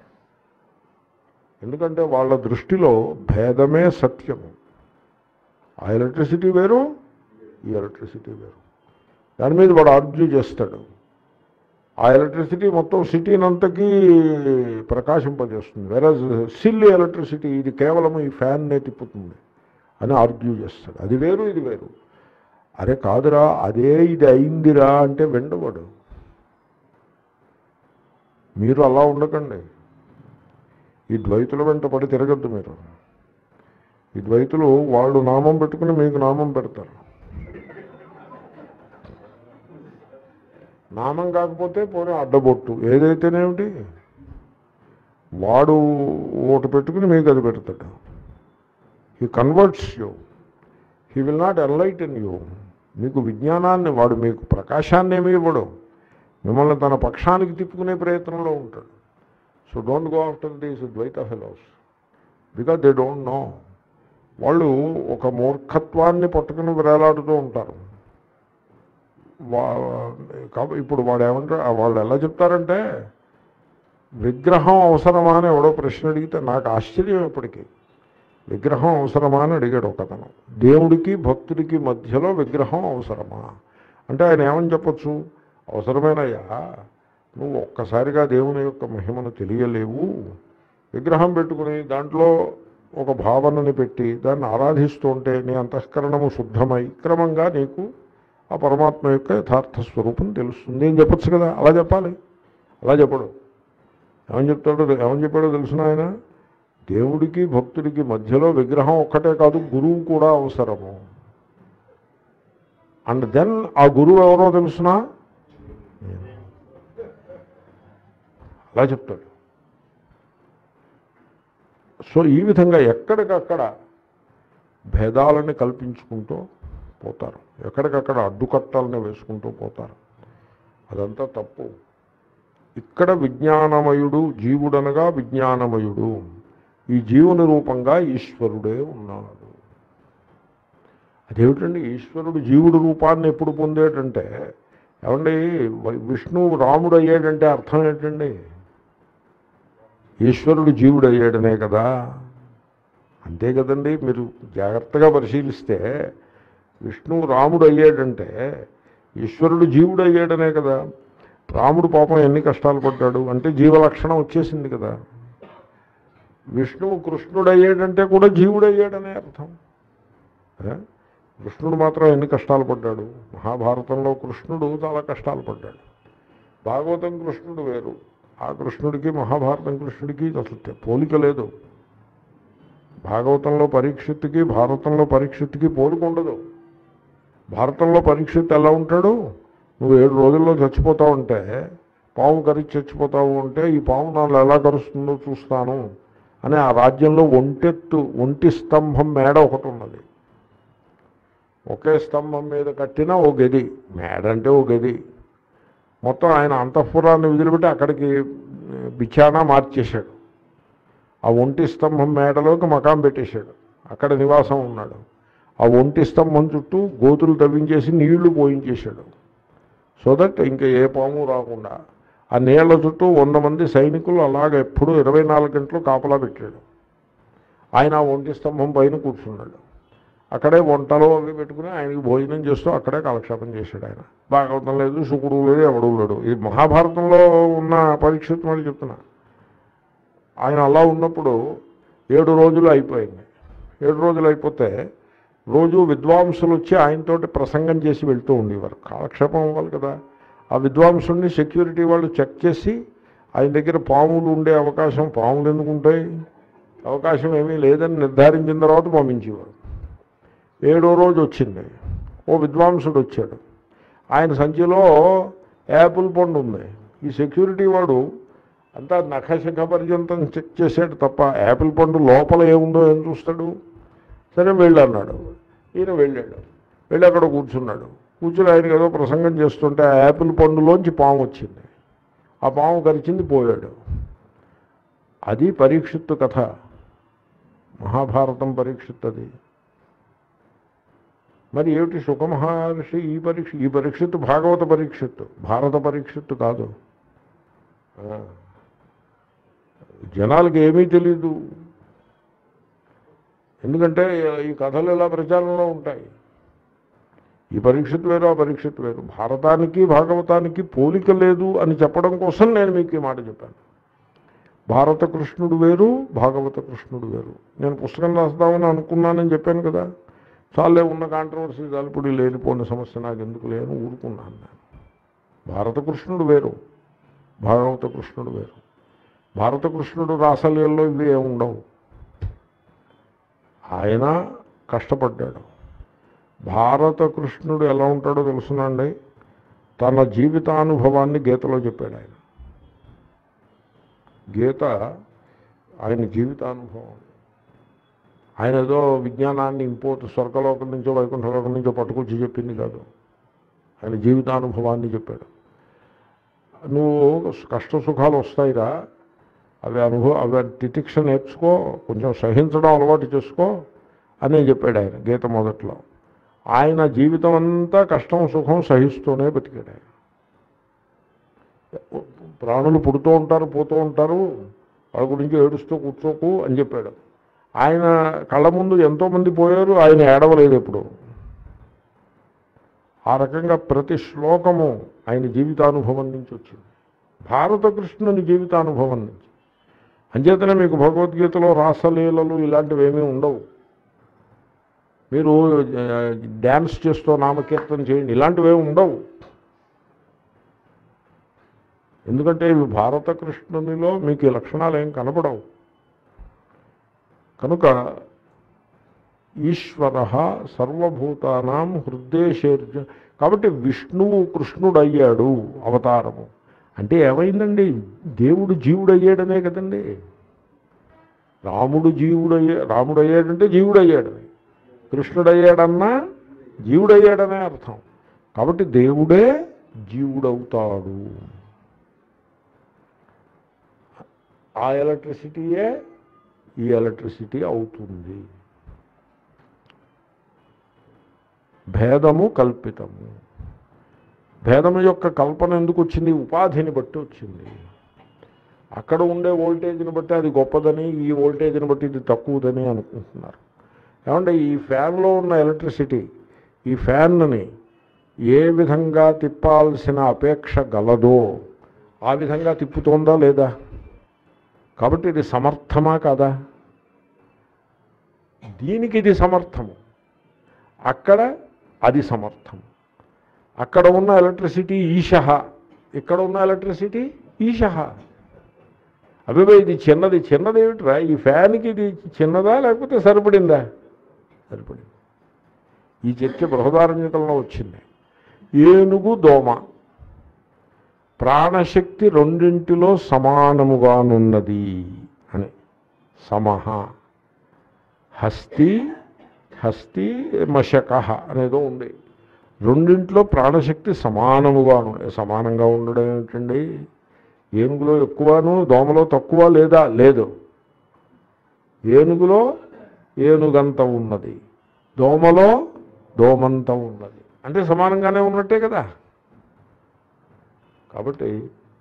ఎందుకంటే వాళ్ళ దృష్టిలో భేదమే సత్యము ఆ ఎలక్ట్రిసిటీ వేరు ఈ ఎలక్ట్రిసిటీ వేరు దాని మీద వాడు ఆర్గ్యూ చేస్తాడు ఆ ఎలక్ట్రిసిటీ మొత్తం సిటీని అంతకీ ప్రకాశింపజేస్తుంది వేరే సిల్లి ఎలక్ట్రిసిటీ ఇది కేవలం ఈ ఫ్యాన్నే తిప్పుతుంది అని ఆర్గ్యూ చేస్తాడు అది వేరు ఇది వేరు అరే కాదురా అదే ఇది అయిందిరా అంటే వెండవాడు మీరు అలా ఉండకండి ఈ ద్వైతుల వెంట పడి తిరగద్దు మీరు ఈ ద్వైతులు వాళ్ళు నామం పెట్టుకుని మీకు నామం పెడతారు నామం కాకపోతే పోనీ అడ్డబొట్టు ఏదైతేనేమిటి వాడు ఒకటి పెట్టుకుని మీకు అది పెడతాడు he converts you he will not enlighten you మీకు విజ్ఞానాన్ని వాడు మీకు ప్రకాశాన్ని ఏమి ఇవ్వడు మిమ్మల్ని తన పక్షానికి తిప్పుకునే ప్రయత్నంలో ఉంటాడు so don't go after these Dvaita fellows because they don't know వాళ్ళు ఒక మూర్ఖత్వాన్ని పట్టుకుని వేలాడుతూ ఉంటారు వా కాబ- ఇప్పుడు వాడు ఏమంటారు వాళ్ళు ఎలా చెప్తారంటే విగ్రహం అవసరమా అని ఎవడో ప్రశ్న అడిగితే నాకు ఆశ్చర్యం ఇప్పటికీ విగ్రహం అవసరమా అని అడిగాడు ఒకతను దేవుడికి భక్తుడికి మధ్యలో విగ్రహం అవసరమా అంటే ఆయన ఏమని చెప్పొచ్చు అవసరమేనయ్యా నువ్వు ఒక్కసారిగా దేవుని యొక్క మహిమను తెలియలేవు విగ్రహం పెట్టుకుని దాంట్లో ఒక భావనని పెట్టి దాన్ని ఆరాధిస్తూ ఉంటే నీ అంతఃకరణము శుద్ధమై క్రమంగా నీకు ఆ పరమాత్మ యొక్క యథార్థ స్వరూపం తెలుస్తుంది అని చెప్పొచ్చు కదా అలా చెప్పాలి అలా చెప్పడు ఏమని చెప్తాడో ఏమని చెప్పాడో తెలుసిన ఆయన దేవుడికి భక్తుడికి మధ్యలో విగ్రహం ఒక్కటే కాదు గురువు కూడా అవసరము అండ్ దెన్ ఆ గురువు ఎవరో తెలుసునా అలా చెప్తాడు సో ఈ విధంగా ఎక్కడికక్కడ భేదాలని కల్పించుకుంటూ పోతారు ఎక్కడికక్కడ అడ్డుకట్టాలని వేసుకుంటూ పోతారు అదంతా తప్పు ఇక్కడ విజ్ఞానమయుడు జీవుడనగా విజ్ఞానమయుడు ఈ జీవుని రూపంగా ఈశ్వరుడే ఉన్నాడు అదేమిటండి ఈశ్వరుడు జీవుడు రూపాన్ని ఎప్పుడు పొందేటంటే ఏమండి వ- విష్ణువు రాముడు అయ్యాడంటే అర్థం ఏంటండి ఈశ్వరుడు జీవుడు అయ్యాడనే కదా అంతే కదండి మీరు జాగ్రత్తగా పరిశీలిస్తే విష్ణువు రాముడు అయ్యాడంటే ఈశ్వరుడు జీవుడు అయ్యాడనే కదా రాముడు పాపం ఎన్ని కష్టాలు పడ్డాడు అంటే జీవలక్షణం వచ్చేసింది కదా విష్ణువు కృష్ణుడు అయ్యాడంటే కూడా జీవుడు అయ్యాడనే అర్థం ఏ? కృష్ణుడు మాత్రం ఎన్ని కష్టాలు పడ్డాడు మహాభారతంలో కృష్ణుడు చాలా కష్టాలు పడ్డాడు భాగవతం కృష్ణుడు వేరు ఆ కృష్ణుడికి మహాభారతం కృష్ణుడికి అసలు తె- పోలిక లేదు భాగవతంలో పరీక్షిత్తుకి భారతంలో పరీక్షిత్తుకి పోలిక ఉండదు భారతంలో పరీక్షిత్ ఎలా ఉంటాడు నువ్వు ఏడు రోజుల్లో చచ్చిపోతావు అంటే పాము కరిచి చచ్చిపోతావు అంటే ఈ పాము నన్ను ఎలా కరుస్తుందో చూస్తాను అని ఆ రాజ్యంలో ఒంటెత్తు ఒంటి స్తంభం మేడ ఒకటి ఉన్నది ఒకే స్తంభం మీద కట్టిన ఓ గది మేడ అంటే ఓ గది మొత్తం ఆయన అంతఃపురాన్ని వదిలిపెట్టి అక్కడికి బిచానా మార్చేశాడు ఆ ఒంటి స్తంభం మేడలోకి మకాం పెట్టేశాడు అక్కడ నివాసం ఉన్నాడు ఆ ఒంటి స్తంభం చుట్టూ గోతులు తవ్వించేసి నీళ్లు పోయించేశాడు సో దట్ ఇంకా ఏ పాము రాకుండా ఆ నీళ్ల చుట్టూ వంద మంది సైనికులు అలాగ ఎప్పుడూ ఇరవై నాలుగు గంటలు కాపలా పెట్టాడు ఆయన ఆ ఒంటి స్తంభం పైన కూర్చున్నాడు అక్కడే వంటలు అవి పెట్టుకుని ఆయనకి భోజనం చేస్తూ అక్కడే కాలక్షేపం చేశాడు ఆయన భాగవతం లేదు శుకుడు లేదు ఎవడు లేడు ఇది మహాభారతంలో ఉన్న పరీక్షిత్ మళ్ళీ చెప్తున్నా ఆయన అలా ఉన్నప్పుడు ఏడు రోజులు అయిపోయింది ఏడు రోజులు అయిపోతే రోజు విద్వాంసులు వచ్చి ఆయనతోటి ప్రసంగం చేసి వెళ్తూ ఉండేవారు కాలక్షేపం అవ్వాలి కదా ఆ విద్వాంసుల్ని సెక్యూరిటీ వాళ్ళు చెక్ చేసి ఆయన దగ్గర పాములు ఉండే అవకాశం పాములు ఎందుకు ఉంటాయి అవకాశం ఏమీ లేదని నిర్ధారించిన తర్వాత పంపించేవారు ఏడో రోజు వచ్చింది ఓ విద్వాంసుడు వచ్చాడు ఆయన సంచిలో యాపిల్ పండు ఉంది ఈ సెక్యూరిటీ వాడు అంతా నఖశిఖ పర్యంతం చెక్ చేసాడు తప్ప యాపిల్ పండు లోపల ఏముందో ఏం చూస్తాడు సరే వెళ్ళు అన్నాడు ఈయన వెళ్ళాడు వెళ్ళి అక్కడ కూర్చున్నాడు కూర్చుని ఆయనకి ఏదో ప్రసంగం చేస్తుంటే ఆ యాపిల్ పండులోంచి పాము వచ్చింది ఆ పాము కరిచింది పోయాడు అది పరీక్షిత్తు కథ మహాభారతం పరీక్షిత్ అది మరి ఏమిటి సుఖమహర్షి ఈ పరీక్ష ఈ పరీక్షిత్తు భాగవత పరీక్షిత్తు భారత పరీక్షిత్తు కాదు ఆ. జనాలకి ఏమీ తెలీదు ఎందుకంటే ఈ కథలు ఇలా ప్రచారంలో ఉంటాయి ఈ పరీక్షిత్ వేరు ఆ పరీక్షిత్ వేరు భారతానికి భాగవతానికి పోలిక లేదు అని చెప్పడం కోసం నేను మీకు ఈ మాట చెప్పాను భారత కృష్ణుడు వేరు భాగవత కృష్ణుడు వేరు నేను పుస్తకం రాస్తామని అనుకున్నానని చెప్పాను కదా చాలే ఉన్న కాంట్రవర్సీ చాలిపుడి లేనిపోయిన సమస్య నాకు ఎందుకు లేని ఊరుకున్నాను నేను భారత కృష్ణుడు వేరు భాగవత కృష్ణుడు వేరు భారత కృష్ణుడు రాసలీలలో ఇవి ఏమి ఉండవు ఆయన కష్టపడ్డాడు భారత కృష్ణుడు ఎలా ఉంటాడో తెలుసునండి తన జీవితానుభవాన్ని గీతలో చెప్పాడు ఆయన గీత ఆయన జీవితానుభవం ఆయన ఏదో విజ్ఞానాన్ని ఇంపోర్ట్ స్వర్గలోకం నుంచో వైకుంఠలోకం నుంచో పట్టుకొచ్చి చెప్పింది కాదు ఆయన జీవితానుభవాన్ని చెప్పాడు నువ్వు కష్ట సుఖాలు వస్తాయిరా అవి అనుభవ అవి తితిక్ష నేర్చుకో కొంచెం సహించడం అలవాటు చేసుకో అని చెప్పాడు ఆయన గీత మొదట్లో ఆయన జీవితం అంతా కష్టం సుఖం సహిస్తూనే బతికాడు ఆయన ప్రాణులు పుడుతూ ఉంటారు పోతూ ఉంటారు వాళ్ళ గురించి ఏడుస్తూ కూర్చోకు అని చెప్పాడు ఆయన కళ్ళ ముందు ఎంతోమంది పోయారు ఆయన ఏడవలేదు ఎప్పుడు ఆ రకంగా ప్రతి శ్లోకము ఆయన జీవితానుభవం నుంచి వచ్చింది భారత కృష్ణుని జీవితానుభవం నుంచి అంచేతనే మీకు భగవద్గీతలో రాసలీలలు ఇలాంటివి ఏమీ ఉండవు మీరు ఆ, డ్యాన్స్ చేస్తూ నామకీర్తన చేయండి ఇలాంటివి ఏమి ఉండవు ఎందుకంటే ఇవి భారత కృష్ణునిలో మీకు ఈ లక్షణాలు ఏం కనపడవు కనుక ఈశ్వర సర్వభూతానాం హృదయశేర్జ కాబట్టి విష్ణువు కృష్ణుడు అయ్యాడు అవతారము అంటే ఏమైందండి దేవుడు జీవుడు అయ్యాడనే కదండి రాముడు జీవుడు అయ్యా రాముడు అయ్యాడంటే జీవుడు అయ్యాడని కృష్ణుడు అయ్యాడన్నా జీవుడు అయ్యాడనే అర్థం కాబట్టి దేవుడే జీవుడవుతాడు ఆ ఎలక్ట్రిసిటీయే ఈ ఎలక్ట్రిసిటీ అవుతుంది భేదము కల్పితము భేదము యొక్క కల్పన ఎందుకు వచ్చింది ఉపాధిని బట్టి వచ్చింది అక్కడ ఉండే వోల్టేజ్ని బట్టి అది గొప్పదని ఈ వోల్టేజ్ని బట్టి ఇది తక్కువదని అనుకుంటున్నారు ఏమంటే ఈ ఫ్యాన్లో ఉన్న ఎలక్ట్రిసిటీ ఈ ఫ్యాన్ని ఏ విధంగా తిప్పాల్సిన అపేక్ష గలదో ఆ విధంగా తిప్పుతోందా లేదా కాబట్టి ఇది సమర్థమా కాదా దీనికి ఇది సమర్థము అక్కడ అది సమర్థము అక్కడ ఉన్న ఎలక్ట్రిసిటీ ఈశ ఇక్కడ ఉన్న ఎలక్ట్రిసిటీ ఈశ అభివే ఇది చిన్నది చిన్నది ఏమిట్రా ఈ ఫ్యాన్కి ఇది చిన్నదా లేకపోతే సరిపడిందా సరిపడింది ఈ చర్చ బృహదారణ్యతంలో వచ్చింది ఏనుగు దోమ ప్రాణశక్తి రెండింటిలో సమానముగానున్నది అని సమహ హస్తి హస్తి మశక అనేదో ఉంది రెండింటిలో ప్రాణశక్తి సమానముగా ఉండే సమానంగా ఉండడం ఏమిటండి ఏనుగులో ఎక్కువను దోమలో తక్కువ లేదా లేదు ఏనుగులో ఏనుగంత ఉన్నది దోమలో దోమంత ఉన్నది అంటే సమానంగానే ఉన్నట్టే కదా కాబట్టి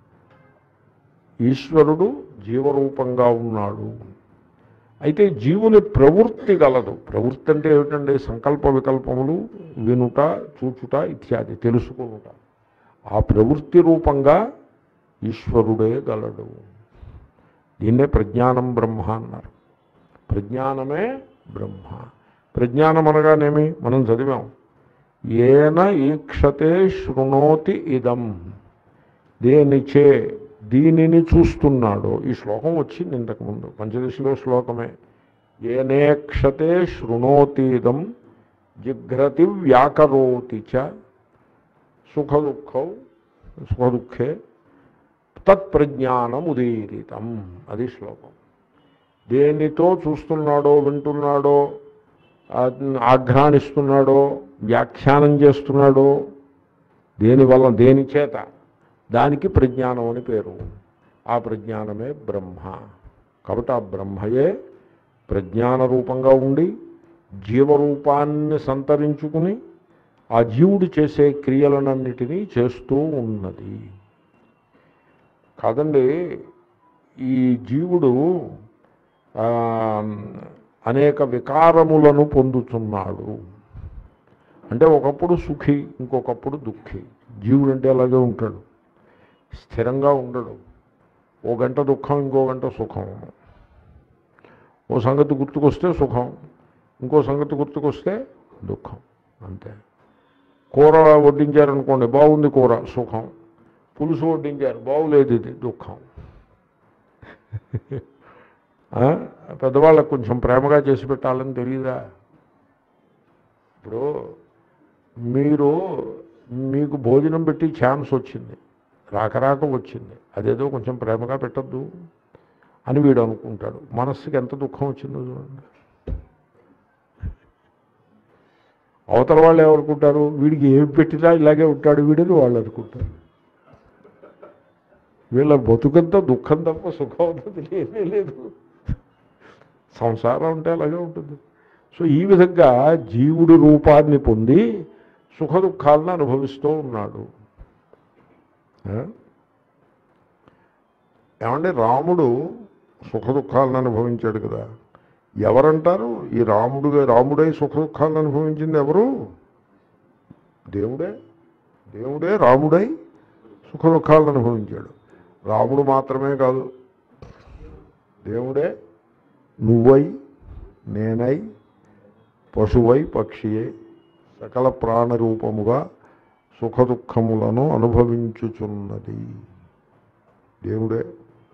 ఈశ్వరుడు జీవరూపంగా ఉన్నాడు అయితే జీవుని ప్రవృత్తి గలదు ప్రవృత్తి అంటే ఏమిటండి సంకల్ప వికల్పములు వినుట చూచుట ఇత్యాది తెలుసుకునుట ఆ ప్రవృత్తి రూపంగా ఈశ్వరుడే గలడు దీన్నే ప్రజ్ఞానం బ్రహ్మ అన్నారు ప్రజ్ఞానమే బ్రహ్మ ప్రజ్ఞానం అనగానేమి మనం చదివాం ఏన ఈక్షతే శృణోతి ఇదం దేనిచే దీనిని చూస్తున్నాడో ఈ శ్లోకం వచ్చింది ఇంతకుముందు పంచదశలో శ్లోకమే ఏనేక్షతే శృణోతీదం జిఘ్రతి వ్యాకరోతి చ సుఖ దుఃఖౌ సుఖ దుఃఖే తత్ప్రజ్ఞానముదీరితం అది శ్లోకం దేనితో చూస్తున్నాడో వింటున్నాడో ఆ, ఆఘ్రాణిస్తున్నాడో వ్యాఖ్యానం చేస్తున్నాడో దేని వల్ల దేని చేత దానికి ప్రజ్ఞానం అని పేరు ఆ ప్రజ్ఞానమే బ్రహ్మ కాబట్టి ఆ బ్రహ్మయే ప్రజ్ఞాన రూపంగా ఉండి జీవరూపాన్ని సంతరించుకుని ఆ జీవుడు చేసే క్రియలనన్నిటినీ చేస్తూ ఉన్నది కాదండి ఈ జీవుడు ఆ, అనేక వికారములను పొందుతున్నాడు అంటే ఒకప్పుడు సుఖి ఇంకొకప్పుడు దుఃఖి జీవుడు అంటే అలాగే ఉంటాడు స్థిరంగా ఉండడు ఓ గంట దుఃఖం ఇంకో గంట సుఖం ఓ సంగతి గుర్తుకొస్తే సుఖం ఇంకో సంగతి గుర్తుకొస్తే దుఃఖం అంతే కూర వడ్డించారనుకోండి బాగుంది కూర సుఖం పులుసు వడ్డించారు బాగులేదు ఇది దుఃఖం ఆ? పెద్దవాళ్ళకు కొంచెం ప్రేమగా చేసి పెట్టాలని తెలియదా ఇప్పుడు మీరు మీకు భోజనం పెట్టి ఛాన్స్ వచ్చింది రాక రాక వచ్చింది అదేదో కొంచెం ప్రేమగా పెట్టద్దు అని వీడు అనుకుంటాడు మనస్సుకి ఎంత దుఃఖం వచ్చిందో చూడండి అవతల వాళ్ళు ఏమనుకుంటారు వీడికి ఏం పెట్టినా ఇలాగే ఉంటాడు వీడని వాళ్ళు అనుకుంటారు వీళ్ళ బతుకంతా దుఃఖం తప్ప సుఖం అవుతుంది లేనే లేదు సంసారం అంటే అలాగే ఉంటుంది సో ఈ విధంగా జీవుడు రూపాన్ని పొంది సుఖ దుఃఖాలను అనుభవిస్తూ ఉన్నాడు ఆ? ఏమంటే రాముడు సుఖ దుఃఖాలను అనుభవించాడు కదా ఎవరంటారు ఈ రాముడుగా రాముడై సుఖ దుఃఖాలను అనుభవించింది ఎవరు దేవుడే దేవుడే రాముడై సుఖ దుఃఖాలను అనుభవించాడు రాముడు మాత్రమే కాదు దేవుడే నువ్వై నేనై పశువై పక్షియై సకల ప్రాణరూపముగా సుఖ దుఃఖములను అనుభవించుచున్నది దేవుడే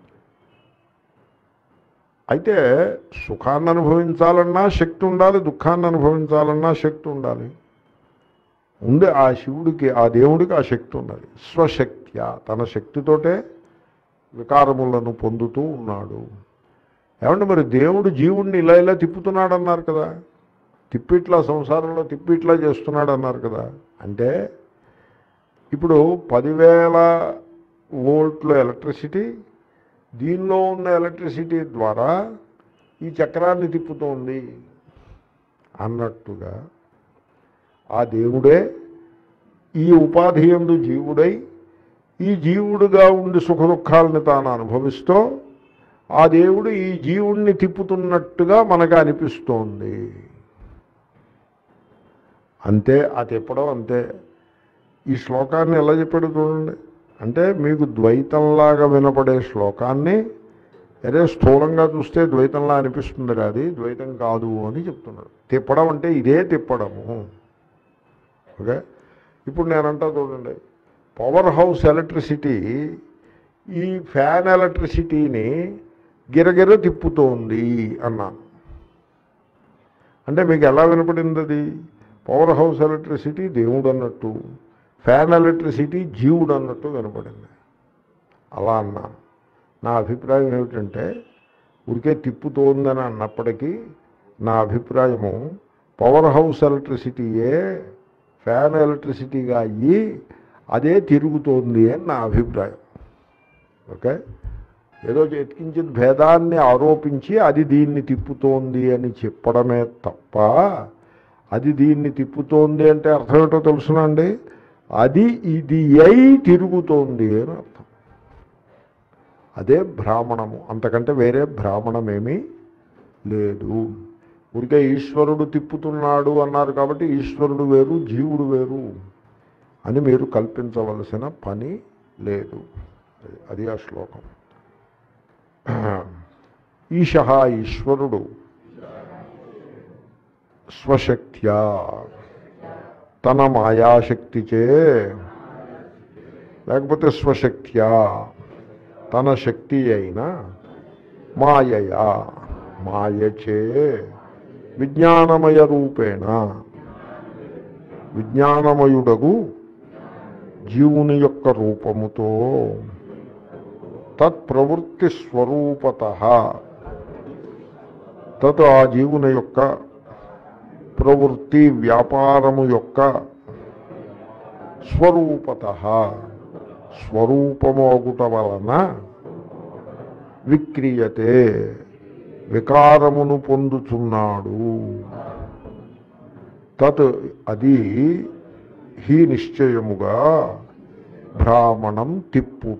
అయితే సుఖాన్ని అనుభవించాలన్నా శక్తి ఉండాలి దుఃఖాన్ని అనుభవించాలన్నా శక్తి ఉండాలి ఉంది ఆ శివుడికి ఆ దేవుడికి ఆ శక్తి ఉన్నది స్వశక్త్యా తన శక్తితోటే వికారములను పొందుతూ ఉన్నాడు ఏమంటే మరి దేవుడు జీవుణ్ణి ఇలా ఇలా తిప్పుతున్నాడు అన్నారు కదా తిప్పిట్లా సంసారంలో తిప్పిట్లా చేస్తున్నాడు అన్నారు కదా అంటే ఇప్పుడు పదివేల వోల్ట్ల ఎలక్ట్రిసిటీ దీనిలో ఉన్న ఎలక్ట్రిసిటీ ద్వారా ఈ చక్రాన్ని తిప్పుతోంది అన్నట్టుగా ఆ దేవుడే ఈ ఉపాధి ఎందు జీవుడై ఈ జీవుడుగా ఉండి సుఖ దుఃఖాలను తాను అనుభవిస్తూ ఆ దేవుడు ఈ జీవుణ్ణి తిప్పుతున్నట్టుగా మనకు అనిపిస్తోంది అంతే ఆ తిప్పడం అంతే ఈ శ్లోకాన్ని ఎలా చెప్పాడు చూడండి అంటే మీకు ద్వైతంలాగా వినపడే శ్లోకాన్ని అదే స్థూలంగా చూస్తే ద్వైతంలా అనిపిస్తుంది అది ద్వైతం కాదు అని చెప్తున్నాడు తిప్పడం అంటే ఇదే తిప్పడము ఓకే ఇప్పుడు నేనంటా చూడండి పవర్ హౌస్ ఎలక్ట్రిసిటీ ఈ ఫ్యాన్ ఎలక్ట్రిసిటీని గిరగిర తిప్పుతోంది అన్నాను అంటే మీకు ఎలా వినపడింది అది పవర్ హౌస్ ఎలక్ట్రిసిటీ దేవుడు అన్నట్టు ఫ్యాన్ ఎలక్ట్రిసిటీ జీవుడు అన్నట్టు వినపడింది అలా అన్నాను నా అభిప్రాయం ఏమిటంటే ఉరికే తిప్పుతోందని అన్నప్పటికీ నా అభిప్రాయము పవర్ హౌస్ ఎలక్ట్రిసిటీయే ఫ్యాన్ ఎలక్ట్రిసిటీగా అయ్యి అదే తిరుగుతోంది అని నా అభిప్రాయం ఓకే ఏదో ఎత్కించిన భేదాన్ని ఆరోపించి అది దీన్ని తిప్పుతోంది అని చెప్పడమే తప్ప అది దీన్ని తిప్పుతోంది అంటే అర్థం ఏంటో తెలుసునండి అది ఇది అయి తిరుగుతోంది అని అర్థం అదే బ్రాహ్మణము అంతకంటే వేరే బ్రాహ్మణమేమీ లేదు ఊరికే ఈశ్వరుడు తిప్పుతున్నాడు అన్నారు కాబట్టి ఈశ్వరుడు వేరు జీవుడు వేరు అని మీరు కల్పించవలసిన పని లేదు అది ఆ శ్లోకం ఈశ ఈశ్వరుడు స్వశక్త్యా తన మాయాశక్తిచే లేకపోతే స్వశక్త్యా తన శక్తి అయిన మాయయా మాయచే విజ్ఞానమయ రూపేణ విజ్ఞానమయుడగు జీవుని యొక్క రూపముతో తత్ప్రవృత్తి స్వరూపత తత్ ఆ జీవుని యొక్క ప్రవృత్తి వ్యాపారము యొక్క స్వరూపత స్వరూపమోగుట వలన విక్రియతే వికారమును పొందుచున్నాడు తత్ అది హీ నిశ్చయముగా భ్రామణం తిప్పుట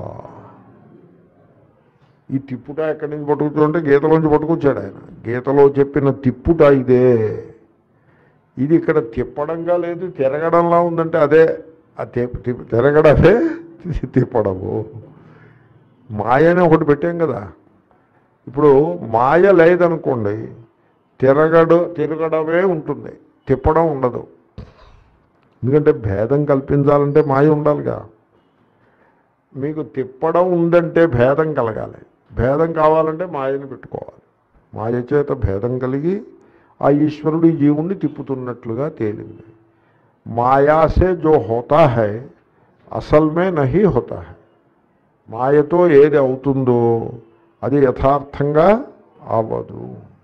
ఈ తిప్పుట ఎక్కడి నుంచి పట్టుకుతుంటే గీతలోంచి పట్టుకొచ్చాడు ఆయన గీతలో చెప్పిన తిప్పుట ఇదే ఇది ఇక్కడ తిప్పడంగా లేదు తిరగడంలా ఉందంటే అదే ఆ తిప్ప- తిప్ప- తిరగడమే తిప్పడము మాయని ఒకటి పెట్టాం కదా ఇప్పుడు మాయ లేదనుకోండి తిరగడు తిరగడమే ఉంటుంది తిప్పడం ఉండదు ఎందుకంటే భేదం కల్పించాలంటే మాయ ఉండాలిగా మీకు తిప్పడం ఉందంటే భేదం కలగాలి భేదం కావాలంటే మాయని పెట్టుకోవాలి మాయ చేత భేదం కలిగి ఆ ఈశ్వరుడు ఈ జీవుణ్ణి తిప్పుతున్నట్లుగా తేలింది మాయాసే జో హోతా హై అసల్ మే నహీ హోతా హై మాయతో ఏది అవుతుందో అది యథార్థంగా అవ్వదు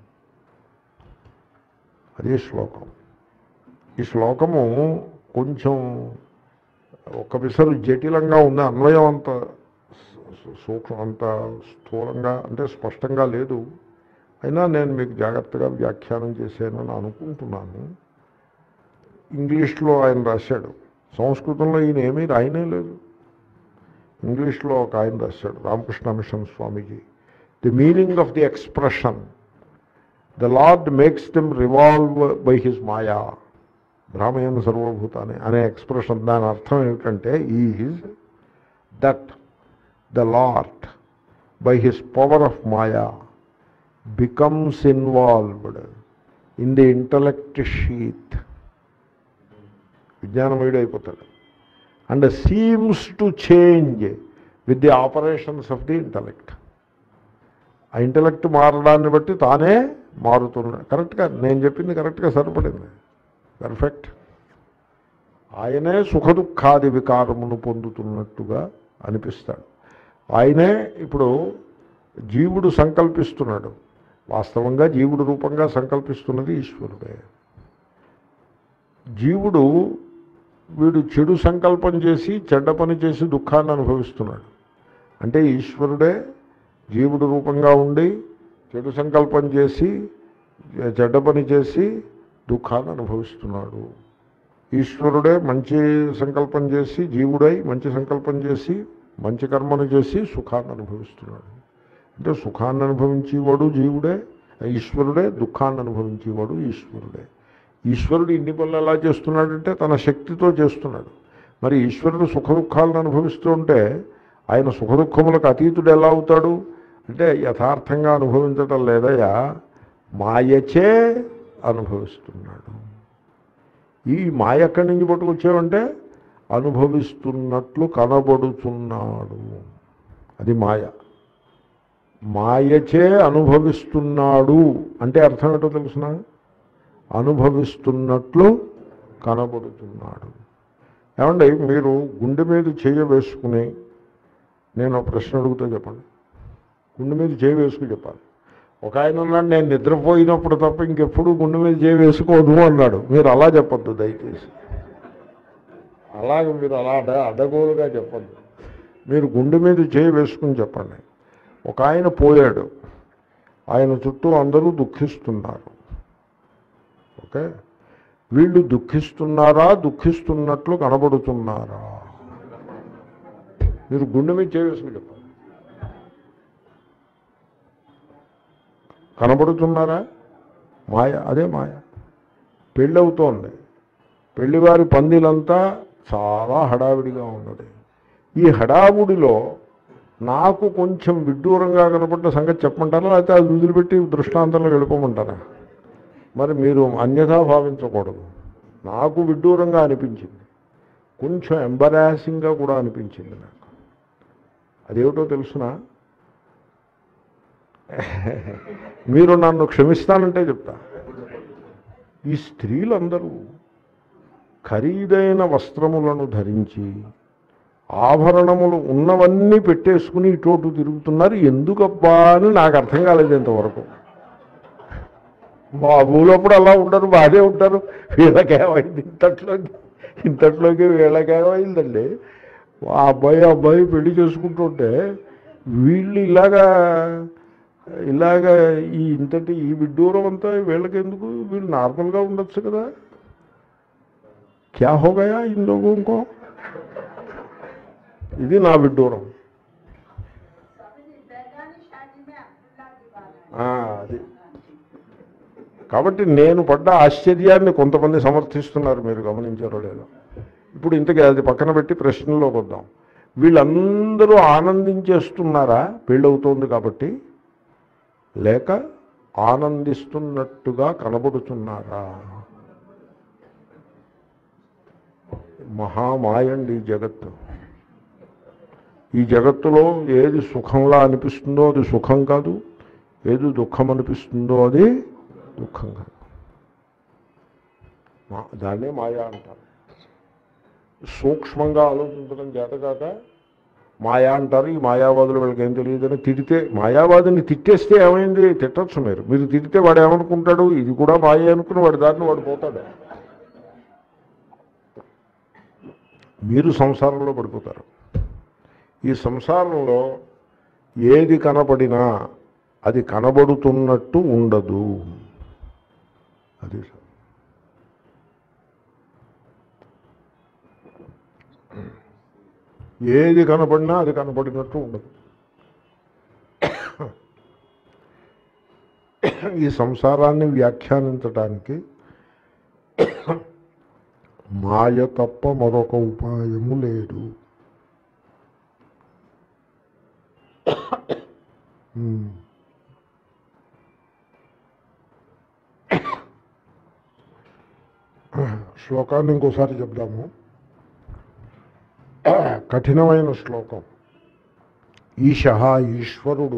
అదే శ్లోకం ఈ శ్లోకము కొంచెం ఒక విసరు జటిలంగా ఉంది అన్వయం అంత సూ- సూక్ష్మ అంత స్థూలంగా అంటే స్పష్టంగా లేదు అయినా నేను మీకు జాగ్రత్తగా వ్యాఖ్యానం చేశానని అనుకుంటున్నాను ఇంగ్లీష్లో ఆయన రాశాడు సంస్కృతంలో ఈయన ఏమీ రాయనే లేదు ఇంగ్లీష్లో ఒక ఆయన రాశాడు Ramakrishna mission Swamiji the meaning of the expression the lord makes them revolve by his maya భ్రామయన్ సర్వభూతాన్ని అనే ఎక్స్ప్రెషన్ దాని అర్థం ఏమిటంటే is that the lord by his power of maya becomes involved in the intellect sheath విజ్ఞానమయుడు అయిపోతాడు and seems to change with the operations of the intellect ఆ ఇంటలెక్ట్ మారడాన్ని బట్టి తానే మారుతున్నాడు కరెక్ట్గా నేను చెప్పింది కరెక్ట్గా సరిపడింది పర్ఫెక్ట్ ఆయనే సుఖదుఖాది వికారమును పొందుతున్నట్టుగా అనిపిస్తాడు ఆయనే ఇప్పుడు జీవుడు సంకల్పిస్తున్నాడు వాస్తవంగా జీవుడు రూపంగా సంకల్పిస్తున్నది ఈశ్వరుడే జీవుడు వీడు చెడు సంకల్పం చేసి చెడ్డ పని చేసి దుఃఖాన్ని అనుభవిస్తున్నాడు అంటే ఈశ్వరుడే జీవుడు రూపంగా ఉండి చెడు సంకల్పం చేసి చెడ్డ పని చేసి దుఃఖాన్ని అనుభవిస్తున్నాడు ఈశ్వరుడే మంచి సంకల్పం చేసి జీవుడై మంచి సంకల్పం చేసి మంచి కర్మను చేసి సుఖాన్ని అనుభవిస్తున్నాడు అంటే సుఖాన్ని అనుభవించేవాడు జీవుడే ఈశ్వరుడే దుఃఖాన్ని అనుభవించేవాడు ఈశ్వరుడే ఈశ్వరుడు ఇన్ని పనులు ఎలా చేస్తున్నాడంటే తన శక్తితో చేస్తున్నాడు మరి ఈశ్వరుడు సుఖ దుఃఖాలను అనుభవిస్తూ ఉంటే ఆయన సుఖ దుఃఖములకు అతీతుడు ఎలా అవుతాడు అంటే యథార్థంగా అనుభవించటం లేదయా మాయచే అనుభవిస్తున్నాడు ఈ మాయ ఎక్కడి నుంచి పట్టుకొచ్చామంటే అనుభవిస్తున్నట్లు కనబడుతున్నాడు అది మాయ మాయచే అనుభవిస్తున్నాడు అంటే అర్థం ఏంటో తెలుసిన అనుభవిస్తున్నట్లు కనబడుతున్నాడు ఏమండి మీరు గుండె మీద చేయ వేసుకుని నేను ఒక ప్రశ్న అడుగుతా చెప్పండి గుండె మీద చేయి వేసుకుని చెప్పాలి ఒక ఆయన అన్నాడు నేను నిద్రపోయినప్పుడు తప్ప ఇంకెప్పుడు గుండె మీద చేయి వేసుకోదు అన్నాడు మీరు అలా చెప్పొద్దు దయచేసి అలాగే మీరు అలా అడ అడగోలుగా చెప్పొద్దు మీరు గుండె మీద చేయి వేసుకుని చెప్పండి ఒక ఆయన పోయాడు ఆయన చుట్టూ అందరూ దుఃఖిస్తున్నారు ఓకే వీళ్ళు దుఃఖిస్తున్నారా దుఃఖిస్తున్నట్లు కనబడుతున్నారా మీరు గుండె మీద చేయి వేసుకుని చెప్పండి కనబడుతున్నారా మాయ అదే మాయ పెళ్ళవుతోంది పెళ్లివారి పందిలంతా చాలా హడావిడిగా ఉన్నది ఈ హడావుడిలో నాకు కొంచెం విడ్డూరంగా కనపడ్డ సంగతి చెప్పమంటారా లేకపోతే అది వదిలిపెట్టి దృష్టాంతంలో వెళ్ళిపోమంటారా మరి మీరు అన్యథా భావించకూడదు నాకు విడ్డూరంగా అనిపించింది కొంచెం ఎంబరాసింగ్గా కూడా అనిపించింది నాకు అదేమిటో తెలుసునా మీరు నన్ను క్షమిస్తానంటే చెప్తా ఈ స్త్రీలందరూ ఖరీదైన వస్త్రములను ధరించి ఆభరణములు ఉన్నవన్నీ పెట్టేసుకుని ఇటోటు తిరుగుతున్నారు ఎందుకబ్బా అని నాకు అర్థం కాలేదు ఇంతవరకు మా ఊళ్ళప్పుడు అలా ఉండరు బాగానే ఉంటారు వీళ్ళకేమైంది ఇంతట్లోకి ఇంతట్లోకి వీళ్ళకేమైందండి ఆ అబ్బాయి ఆ అబ్బాయి పెళ్లి చేసుకుంటుంటే వీళ్ళు ఇలాగా ఇలాగా ఈ ఇంతటి ఈ విడ్డూరం అంతా వీళ్ళకి ఎందుకు వీళ్ళు నార్మల్గా ఉండొచ్చు కదా క్యా హో గయా ఇన్ లోగోं को ఇది నా విడ్డూరం ఆ, అది కాబట్టి నేను పడ్డ ఆశ్చర్యాన్ని కొంతమంది సమర్థిస్తున్నారు మీరు గమనించారో లేదో ఇప్పుడు ఇంతకీ అది పక్కన పెట్టి ప్రశ్నలోకి వద్దాం వీళ్ళందరూ ఆనందించేస్తున్నారా పెళ్ళవుతోంది కాబట్టి లేక ఆనందిస్తున్నట్టుగా కనబడుతున్నారా మహామాయండి ఈ జగత్తు ఈ జగత్తులో ఏది సుఖంలా అనిపిస్తుందో అది సుఖం కాదు ఏది దుఃఖం అనిపిస్తుందో అది దుఃఖం కాదు మా- దాన్నే మాయా అంటారు సూక్ష్మంగా ఆలోచించడం చేతకాక మాయా అంటారు ఈ మాయావాదులు వీళ్ళకి ఏం తెలియదని తిడితే మాయావాదిని తిట్టేస్తే ఏమైంది తిట్టచ్చు మీరు మీరు తిడితే వాడు ఏమనుకుంటాడు ఇది కూడా మాయ అనుకుని వాడి దారిని వాడు పోతాడు మీరు సంసారంలో పడిపోతారు ఈ సంసారంలో ఏది కనపడినా అది కనబడుతున్నట్టు ఉండదు అది ఏది కనపడినా అది కనపడినట్టు ఉండదు ఈ సంసారాన్ని వ్యాఖ్యానించడానికి మాయ తప్ప మరొక ఉపాయము లేదు ఉమ్. శ్లోకాన్ని ఇంకోసారి చెప్దాము కఠినమైన శ్లోకం ఈశ ఈశ్వరుడు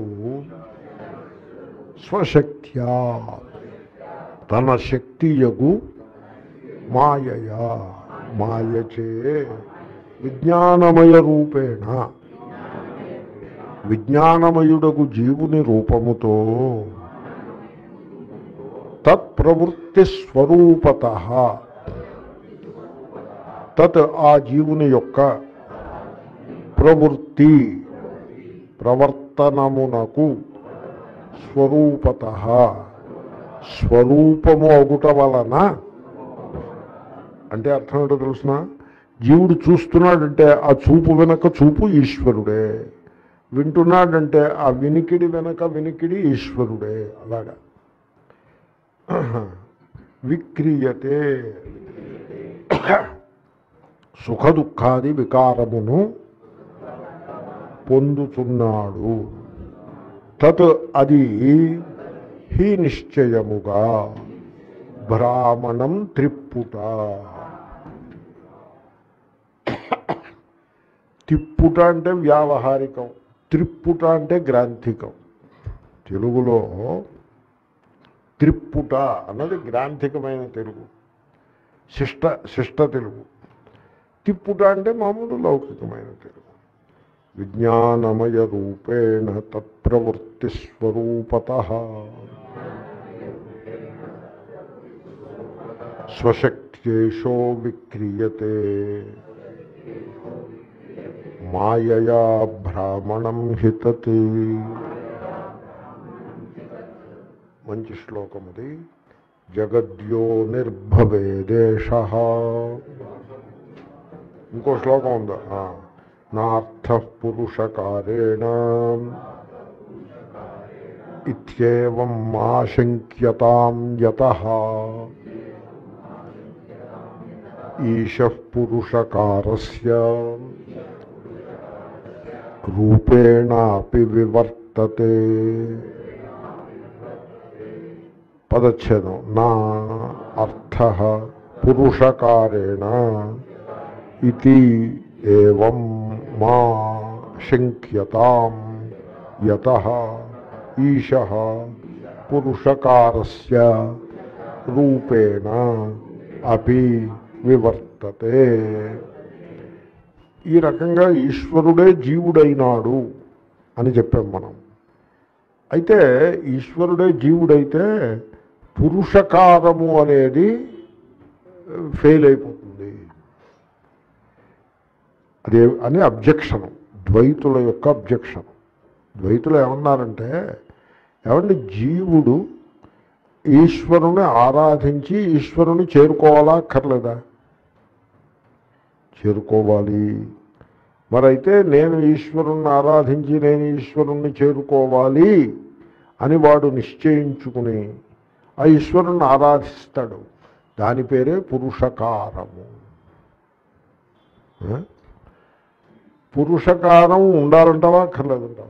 స్వశక్త్యా తన శక్తియగు మాయయా మాయచే విజ్ఞానమయ రూపేణ విజ్ఞానమయుడగు జీవుని రూపముతో తత్ప్రవృత్తి స్వరూపత తత్ ఆ జీవుని యొక్క ప్రవృత్తి ప్రవర్తనమునకు స్వరూపత స్వరూపము అగుట వలన అంటే అర్థం ఏంటో తెలుసిన జీవుడు చూస్తున్నాడంటే ఆ చూపు వెనక చూపు ఈశ్వరుడే వింటున్నాడంటే ఆ వినికిడి వెనక వినికిడి ఈశ్వరుడే అలాగా విక్రియతే సుఖ దుఃఖాది వికారమును పొందుతున్నాడు తత్ అది హి నిశ్చయముగా బ్రాహ్మణం త్రిప్పుట తిప్పుట అంటే వ్యావహారికం త్రిప్పుట అంటే గ్రాంథికం తెలుగులో త్రిప్పుట అన్నది గ్రాంథికమైన తెలుగు శిష్ట శిష్ట తెలుగు తిప్పుట అంటే మామూలు లౌకికమైన తెలుగు విజ్ఞానమయ రూపేణ తత్ప్రవృత్తి స్వరూపత స్వశక్త్యేషో విక్రియతే మాయయా భ్రామణం హితతి మంచి శ్లోకం అది జగద్యో నిర్భవేదేశ ఇంకో శ్లోకం ఉందా ఆ. నార్థ పురుషకారేణ ఇత్యేవం ఆశంక్యతాం యత ఈశ పురుషకారస్య రూపేణాపి వివర్తతే పదచ్ఛేదం నా అర్థ పురుషకారేణ ఇది ఏవం మా శంక్యతాం యత ఈశ పురుషకారస్య రూపేణ అపి వివర్తతే ఈ రకంగా ఈశ్వరుడే జీవుడైనాడు అని చెప్పాం మనం అయితే ఈశ్వరుడే జీవుడైతే పురుషకారము అనేది ఫెయిల్ అయిపోతుంది అదే అని అబ్జెక్షను ద్వైతుల యొక్క అబ్జెక్షన్ ద్వైతులు ఏమన్నారంటే ఏమంటే జీవుడు ఈశ్వరుని ఆరాధించి ఈశ్వరుని చేరుకోవాలా అక్కర్లేదా చేరుకోవాలి మరైతే నేను ఈశ్వరుణ్ణి ఆరాధించి నేను ఈశ్వరుణ్ణి చేరుకోవాలి అని వాడు నిశ్చయించుకుని ఆ ఈశ్వరుణ్ణి ఆరాధిస్తాడు దాని పేరే పురుషకారము ఆ? పురుషకారం ఉండాలంటావా అక్కర్లేదంటావా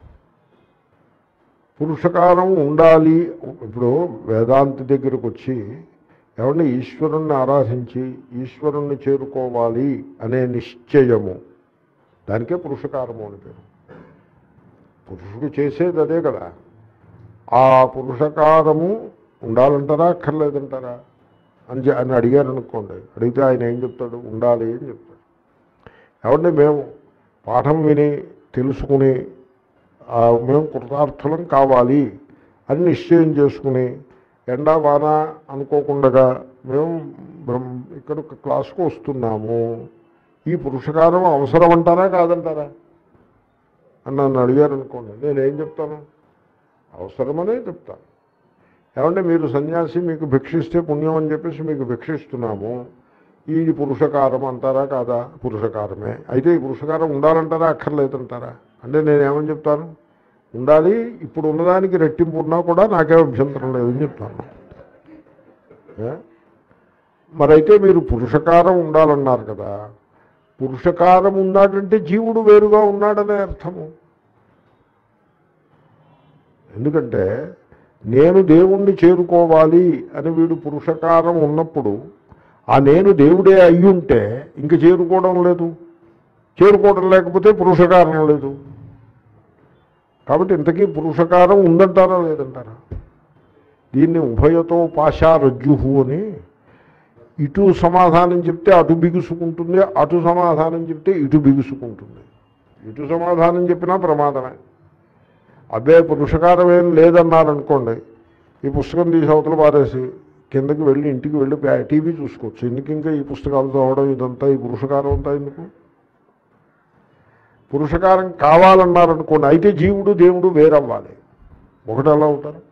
పురుషకారం ఉండాలి ఇప్పుడు వేదాంతి దగ్గరకు వచ్చి ఏమంటే ఈశ్వరుణ్ణి ఆరాధించి ఈశ్వరుణ్ణి చేరుకోవాలి అనే నిశ్చయము దానికే పురుషకారము అని పేరు పురుషుడు చేసేది అదే కదా ఆ పురుషకారము ఉండాలంటారా అక్కర్లేదంటారా అని చె- అని అడిగారు అనుకోండి అడిగితే ఆయన ఏం చెప్తాడు ఉండాలి అని చెప్తాడు ఏమంటే మేము పాఠం విని తెలుసుకుని ఆ, మేము కృతార్థులం కావాలి అని నిశ్చయం చేసుకుని ఎండా వాన అనుకోకుండా మేము బ్రహ్మ ఇక్కడ ఒక క్లాసుకు వస్తున్నాము ఈ పురుషకారం అవసరం అంటారా కాదంటారా అని నన్ను అడిగారు అనుకోండి నేనేం చెప్తాను అవసరమనే చెప్తాను ఏమంటే మీరు సన్యాసి మీకు భిక్షిస్తే పుణ్యం అని చెప్పేసి మీకు భిక్షిస్తున్నాము ఈ పురుషకారం అంటారా కాదా పురుషకారమే అయితే ఈ పురుషకారం ఉండాలంటారా అక్కర్లేదంటారా అంటే నేనేమని చెప్తాను ఉండాలి ఇప్పుడు ఉన్నదానికి రెట్టింపు ఉన్నా కూడా నాకే అభ్యంతరం లేదని చెప్తాను ఏ? మరైతే మీరు పురుషకారం ఉండాలన్నారు కదా పురుషకారం ఉన్నాడంటే జీవుడు వేరుగా ఉన్నాడనే అర్థము ఎందుకంటే నేను దేవుణ్ణి చేరుకోవాలి అని వీడు పురుషకారం ఉన్నప్పుడు ఆ నేను దేవుడే అయ్యుంటే ఇంక చేరుకోవడం లేదు చేరుకోవడం లేకపోతే పురుషకారం లేదు కాబట్టి ఇంతకీ పురుషకారం ఉందంటారా లేదంటారా దీన్ని ఉభయతో పాషా రజ్జుహు అని ఇటు సమాధానం చెప్తే అటు బిగుసుకుంటుంది అటు సమాధానం చెప్తే ఇటు బిగుసుకుంటుంది ఇటు సమాధానం చెప్పినా ప్రమాదమే అబ్బే పురుషకారం ఏం లేదన్నారనుకోండి ఈ పుస్తకం తీసి అవతల పారేసి కిందకి వెళ్ళి ఇంటికి వెళ్ళి ప్యా- టీవీ చూసుకోవచ్చు ఎందుకు ఇంకా ఈ పుస్తకాలు చదవడం ఇదంతా ఈ పురుషకారం అంతా ఎందుకు పురుషకారం కావాలన్నారనుకోండి అయితే జీవుడు దేవుడు వేరవ్వాలి ఒకటి ఎలా అవుతారు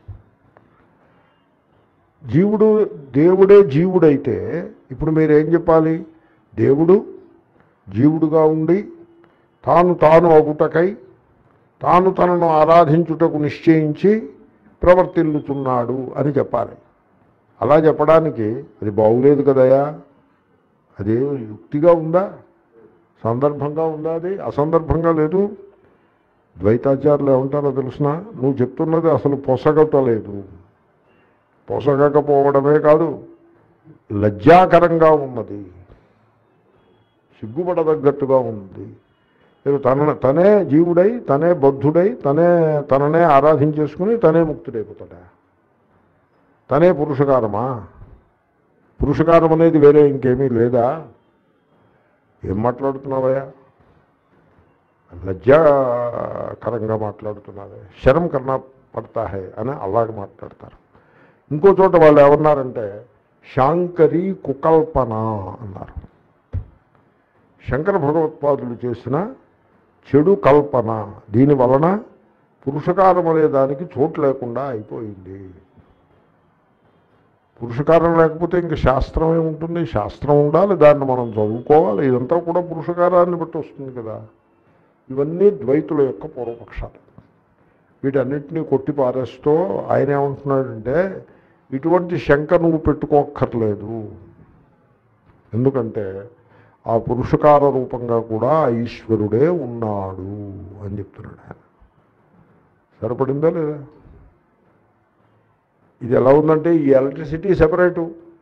జీవుడు దేవుడే జీవుడైతే ఇప్పుడు మీరు ఏం చెప్పాలి దేవుడు జీవుడుగా ఉండి తాను తాను అగుటకై తాను తనను ఆరాధించుటకు నిశ్చయించి ప్రవర్తిల్లుతున్నాడు అని చెప్పాలి అలా చెప్పడానికి అది బాగులేదు కదయా అది యుక్తిగా ఉందా సందర్భంగా ఉందా అది అసందర్భంగా లేదు ద్వైతాచారులు ఏమంటారో తెలుసిన నువ్వు చెప్తున్నది అసలు పొసగటలేదు పొసగకపోవడమే కాదు లజ్జాకరంగా ఉన్నది సిగ్గుపడదగ్గట్టుగా ఉంది మీరు తన తనే జీవుడై తనే బద్ధుడై తనే తననే ఆరాధించేసుకుని తనే ముక్తుడైపోతాడా తనే పురుషకారమా పురుషకారం అనేది వేరే ఇంకేమీ లేదా ఏం మాట్లాడుతున్నావయ్యా లజ్జాకరంగా మాట్లాడుతున్నావే శరం కన్నా పడతా హే అని అలాగే మాట్లాడతారు ఇంకో చోట వాళ్ళు ఏమన్నారంటే శాంకరీ కుకల్పన అన్నారు శంకర భగవత్పాదులు చేసిన చెడు కల్పన దీని వలన పురుషకారం అనే దానికి చోటు లేకుండా అయిపోయింది పురుషకారం లేకపోతే ఇంక శాస్త్రం ఏముంటుంది శాస్త్రం ఉండాలి దాన్ని మనం చదువుకోవాలి ఇదంతా కూడా పురుషకారాన్ని బట్టి వస్తుంది కదా ఇవన్నీ ద్వైతుల యొక్క పూర్వపక్షాలు వీటన్నిటినీ కొట్టి పారేస్తూ ఆయన ఏమంటున్నాడంటే ఇటువంటి శంక నువ్వు పెట్టుకోక్కర్లేదు ఎందుకంటే ఆ పురుషకార రూపంగా కూడా ఆ ఈశ్వరుడే ఉన్నాడు అని చెప్తున్నాడు ఆయన సరిపడిందా లేదా ఇది ఎలా ఉందంటే ఈ electricity separate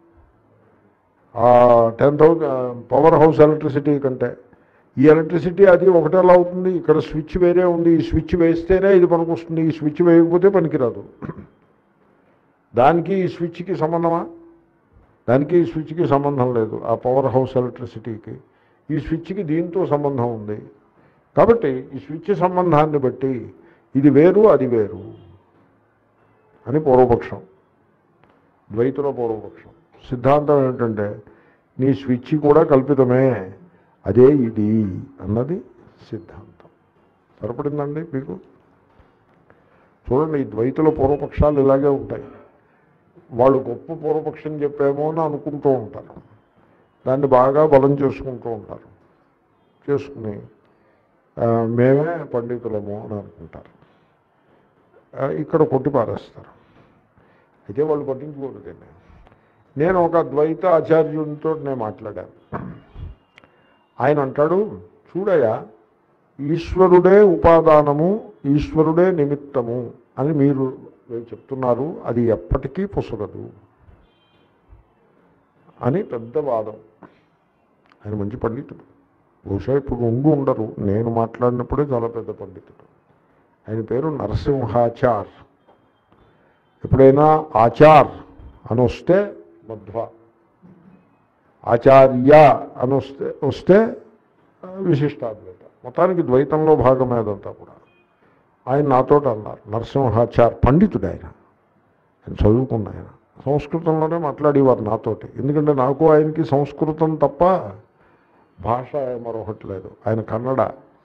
ten thousand power house electricity కంటే ఈ ఎలక్ట్రిసిటీ అది ఒకటే ఎలా అవుతుంది ఇక్కడ స్విచ్ వేరే ఉంది ఈ స్విచ్ వేస్తేనే ఇది పనికొస్తుంది ఈ స్విచ్ వేయకపోతే పనికిరాదు దానికి ఈ స్విచ్కి సంబంధమా దానికి ఈ స్విచ్కి సంబంధం లేదు ఆ పవర్ హౌస్ ఎలక్ట్రిసిటీకి ఈ స్విచ్కి దీంతో సంబంధం ఉంది కాబట్టి ఈ స్విచ్ సంబంధాన్ని బట్టి ఇది వేరు అది వేరు అని పూర్వపక్షం ద్వైతుల పూర్వపక్షం సిద్ధాంతం ఏమిటంటే నీ స్విచ్ కూడా కల్పితమే అదే ఇది అన్నది సిద్ధాంతం సరిపడిందండి మీకు చూడండి ఈ ద్వైతుల పూర్వపక్షాలు ఇలాగే ఉంటాయి వాళ్ళు గొప్ప పూర్వపక్షం చెప్పేమో అని అనుకుంటూ ఉంటారు దాన్ని బాగా బలం చేసుకుంటూ ఉంటారు చేసుకుని ఆ, మేమే పండితులము అని అనుకుంటారు ఆ, ఇక్కడ కొట్టి పారేస్తారు అయితే వాళ్ళు పట్టించుకోరు దీన్ని నేను ఒక ద్వైత ఆచార్యునితో నేను మాట్లాడాను ఆయన అంటాడు చూడయ్యా ఈశ్వరుడే ఉపాదానము ఈశ్వరుడే నిమిత్తము అని మీరు చెప్తున్నారు అది ఎప్పటికీ పొసగదు అని పెద్ద వాదం ఆయన మంచి పండితుడు బహుశా ఇప్పుడు ఉండి ఉండరు నేను మాట్లాడినప్పుడే చాలా పెద్ద పండితుడు ఆయన పేరు నరసింహాచార్ ఎప్పుడైనా ఆచార్ అని వస్తే మధ్వ ఆచార్య అని వస్తే వస్తే ఆ, విశిష్టాద్వైత మొత్తానికి ద్వైతంలో భాగమే అదంతా కూడా ఆయన నాతో అన్నారు నరసింహాచార్ పండితుడు ఆయన ఆయన చదువుకున్న ఆయన సంస్కృతంలోనే మాట్లాడేవారు నాతోటి ఎందుకంటే నాకు ఆయనకి సంస్కృతం తప్ప భాష మరొకటి లేదు ఆయన కన్నడ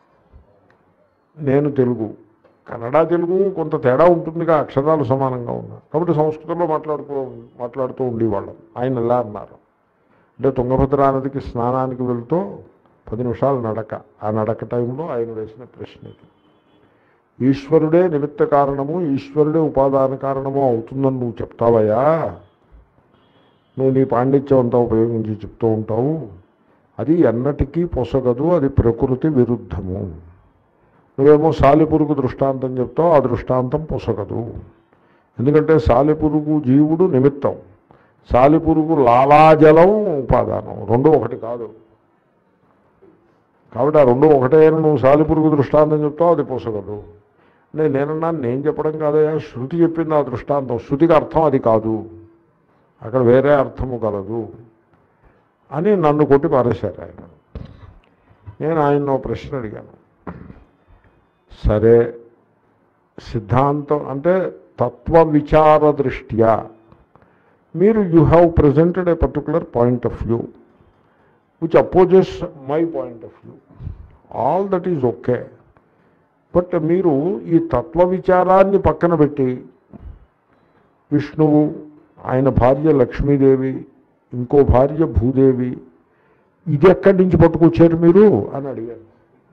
నేను తెలుగు కన్నడ తెలుగు కొంత తేడా ఉంటుందిగా అక్షరాలు సమానంగా ఉన్నాయి కాబట్టి సంస్కృతంలో మాట్లాడుకో మాట్లాడుతూ ఉండేవాళ్ళం ఆయన ఎలా అన్నారు అంటే తుంగభద్ర నదికి స్నానానికి వెళ్తూ పది నిమిషాలు నడక ఆ నడక టైంలో ఆయన వేసిన ప్రశ్న ఇది ఈశ్వరుడే నిమిత్త కారణము ఈశ్వరుడే ఉపాదాన కారణము అవుతుందని నువ్వు చెప్తావయ్యా నువ్వు నీ పాండిత్యం అంతా ఉపయోగించి చెప్తూ ఉంటావు అది ఎన్నటికీ పొసగదు అది ప్రకృతి విరుద్ధము నువ్వేమో సాలిపురుగు దృష్టాంతం చెప్తావు ఆ దృష్టాంతం పొసగదు ఎందుకంటే సాలిపురుగు జీవుడు నిమిత్తం సాలిపురుగు లాలాజలం ఉపాదానం రెండు ఒకటి కాదు కాబట్టి ఆ రెండు ఒకటే అని నువ్వు సాలిపురుగు దృష్టాంతం చెప్తావు అది పొసగదు నేను నేనన్నా నేను చెప్పడం కాదయా శృతి చెప్పింది ఆ దృష్టాంతం శృతికి అర్థం అది కాదు అక్కడ వేరే అర్థము కలదు అని నన్ను కొట్టి పారేశారు ఆయన నేను ఆయన ప్రశ్న అడిగాను సరే సిద్ధాంతం అంటే తత్వ విచార దృష్ట్యా మీరు you have presented a particular point of view which opposes my point of view all that is okay but మీరు ఈ తత్వ విచారాన్ని పక్కన పెట్టి విష్ణువు ఆయన భార్య లక్ష్మీదేవి ఇంకో భార్య భూదేవి ఇది ఎక్కడి నుంచి పట్టుకొచ్చారు మీరు అని అడిగాను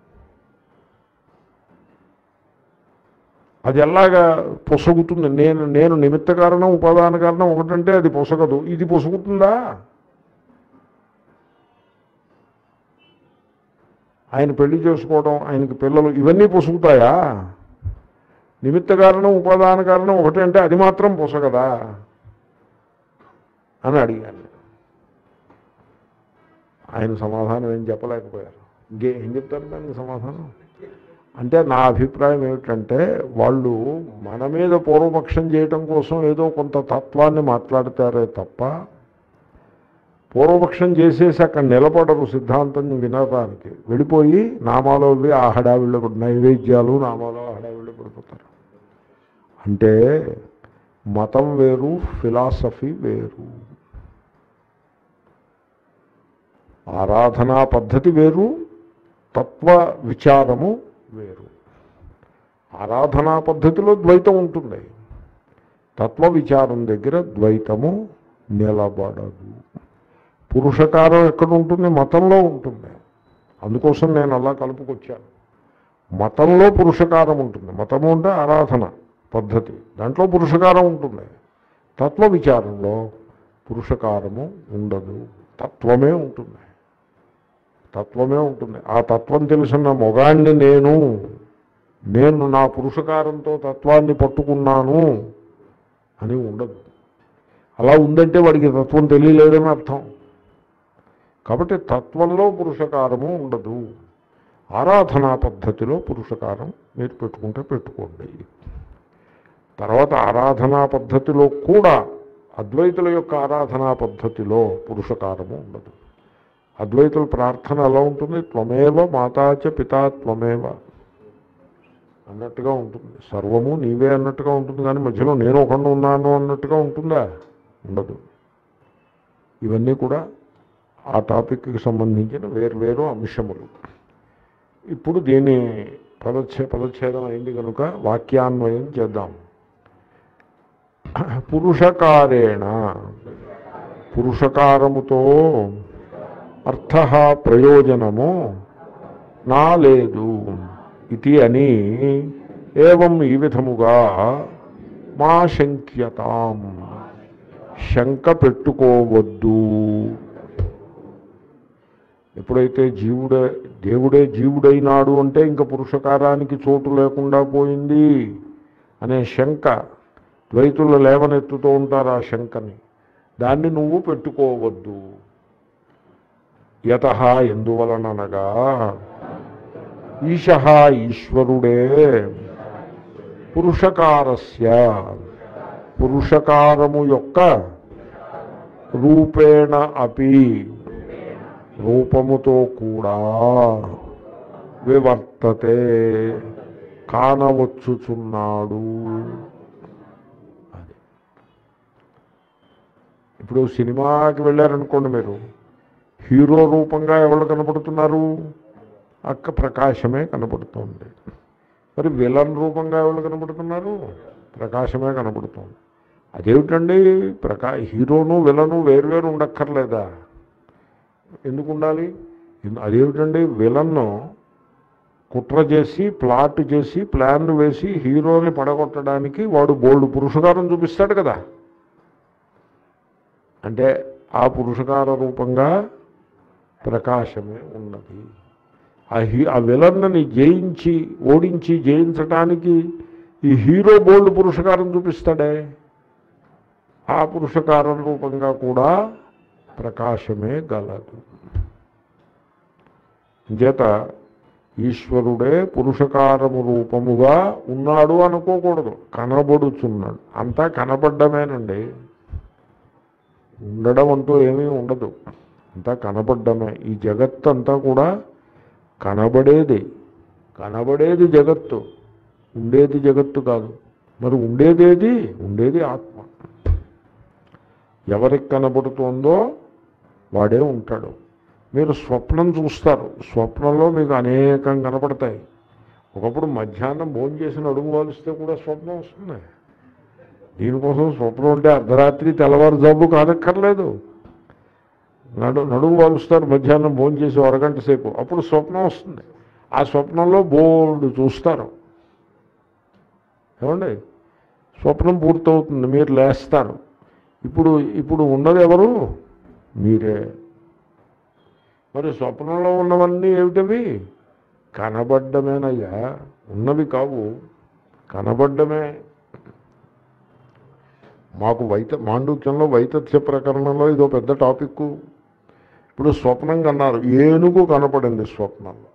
అది ఎలాగా పొసగుతుంది నేను నేను నిమిత్త కారణం ఉపాదాన కారణం ఒకటంటే అది పొసగదు ఇది పొసగుతుందా ఆయన పెళ్లి చేసుకోవడం ఆయనకి పిల్లలు ఇవన్నీ పొసుగుతాయా నిమిత్త కారణం ఉపాదాన కారణం ఒకటే అంటే అది మాత్రం పొసగదా అని అడిగాను ఆయన సమాధానం ఏం చెప్పలేకపోయారు ఇంకే ఏం చెప్తారు దానికి సమాధానం అంటే నా అభిప్రాయం ఏమిటంటే వాళ్ళు మన మీద పూర్వపక్షం చేయటం కోసం ఏదో కొంత తత్వాన్ని మాట్లాడతారే తప్ప పూర్వపక్షం చేసేసి అక్కడ నిలబడరు సిద్ధాంతం వినడానికి వెళ్ళిపోయి నామాలో ఇవి ఆ హడావిళ్ళు పడి నైవేద్యాలు నామాలో ఆ హడావిళ్ళు పడిపోతారు అంటే మతం వేరు ఫిలాసఫీ వేరు ఆరాధనా పద్ధతి వేరు తత్వ విచారము వేరు ఆరాధనా పద్ధతిలో ద్వైతం ఉంటుంది తత్వ విచారం దగ్గర ద్వైతము నిలబడదు పురుషకారం ఎక్కడ ఉంటుంది మతంలో ఉంటుంది అందుకోసం నేను అలా కలుపుకొచ్చాను మతంలో పురుషకారం ఉంటుంది మతము అంటే ఆరాధన పద్ధతి దాంట్లో పురుషకారం ఉంటుంది తత్వ విచారంలో పురుషకారము ఉండదు తత్వమే ఉంటుంది తత్వమే ఉంటుంది ఆ తత్వం తెలిసిన మొగాణ్ణి నేను నేను నా పురుషకారంతో తత్వాన్ని పట్టుకున్నాను అని ఉండదు అలా ఉందంటే వాడికి తత్వం తెలియలేదని అర్థం కాబట్టి తత్వంలో పురుషకారము ఉండదు ఆరాధనా పద్ధతిలో పురుషకారం మీరు పెట్టుకుంటే పెట్టుకోండి తర్వాత ఆరాధనా పద్ధతిలో కూడా అద్వైతుల యొక్క ఆరాధనా పద్ధతిలో పురుషకారము ఉండదు అద్వైతుల ప్రార్థన ఎలా ఉంటుంది త్వమేవ మాతాచ పితా త్వమేవ అన్నట్టుగా ఉంటుంది సర్వము నీవే అన్నట్టుగా ఉంటుంది కానీ మధ్యలో నేను ఒకడు ఉన్నాను అన్నట్టుగా ఉంటుందా ఉండదు ఇవన్నీ కూడా ఆ టాపిక్కి సంబంధించిన వేర్వేరు అంశములు ఇప్పుడు దీని పదచ్ఛే పదచ్ఛేదం అయింది కనుక వాక్యాన్వయం చేద్దాం పురుషకారేణ పురుషకారముతో అర్థ ప్రయోజనము నా లేదు ఇది అని ఏవం ఈ విధముగా మా శంక్యతాం శంక పెట్టుకోవద్దు ఎప్పుడైతే జీవుడే దేవుడే జీవుడైనాడు అంటే ఇంకా పురుషకారానికి చోటు లేకుండా పోయింది అనే శంక ద్వైతులు లేవనెత్తుతూ ఉంటారు ఆ శంకని దాన్ని నువ్వు పెట్టుకోవద్దు యత ఎందువలననగా ఈశ ఈశ్వరుడే పురుషకారస్య పురుషకారము యొక్క రూపేణ అపి రూపముతో కూడా వివర్తతే కానవచ్చుచున్నాడు అది ఇప్పుడు సినిమాకి వెళ్ళారనుకోండి మీరు హీరో రూపంగా ఎవరు కనపడుతున్నారు అక్క ప్రకాశమే కనపడుతోంది మరి విలన్ రూపంగా ఎవరు కనపడుతున్నారు ప్రకాశమే కనపడుతోంది అదేమిటండి ప్రకా హీరోను విలను వేరువేరు ఉండక్కర్లేదా ఎందుకు ఉండాలి ఎందు- అదేమిటండి విలన్ను కుట్ర చేసి ప్లాట్ చేసి ప్లాన్ వేసి హీరోని పడగొట్టడానికి వాడు బోల్డ్ పురుషకారం చూపిస్తాడు కదా అంటే ఆ పురుషకార రూపంగా ప్రకాశమే ఉన్నది ఆ హీ ఆ విలన్ని జయించి ఓడించి జయించటానికి ఈ హీరో బోల్డ్ పురుషకారం చూపిస్తాడే ఆ పురుషకారం రూపంగా కూడా ప్రకాశమే గలదు చేత ఈశ్వరుడే పురుషకారము రూపముగా ఉన్నాడు అనుకోకూడదు కనబడుచున్నాడు అంతా కనబడ్డమేనండి ఉండడం అంటూ ఏమీ ఉండదు అంతా కనబడ్డమే ఈ జగత్తు అంతా కూడా కనబడేది కనబడేది జగత్తు ఉండేది జగత్తు కాదు మరి ఉండేదేది ఉండేది ఆత్మ ఎవరికి కనబడుతోందో వాడే ఉంటాడు మీరు స్వప్నం చూస్తారు స్వప్నంలో మీకు అనేకం కనపడతాయి ఒకప్పుడు మధ్యాహ్నం భోజనం చేసిన అడుగు వాలిస్తే కూడా స్వప్నం వస్తుంది దీనికోసం స్వప్నం అంటే అర్ధరాత్రి తెల్లవారుజాబు కాదక్కర్లేదు నడు నడుము వాలుస్తారు మధ్యాహ్నం భోజనం చేసి ఓ అరగంట సేపు అప్పుడు స్వప్నం వస్తుంది ఆ స్వప్నంలో బోల్డ్ చూస్తారు ఏమండి స్వప్నం పూర్తవుతుంది మీరు లేస్తారు ఇప్పుడు ఇప్పుడు ఉన్నది ఎవరు మీరే మరి స్వప్నంలో ఉన్నవన్నీ ఏమిటవి కనబడ్డమేనయ్యా ఉన్నవి కావు కనబడ్డమే మాకు వైత మాండూక్యంలో వైతథ్య ప్రకరణంలో ఇదో పెద్ద టాపిక్ ఇప్పుడు స్వప్నం కన్నారు ఏనుగు కనపడింది స్వప్నంలో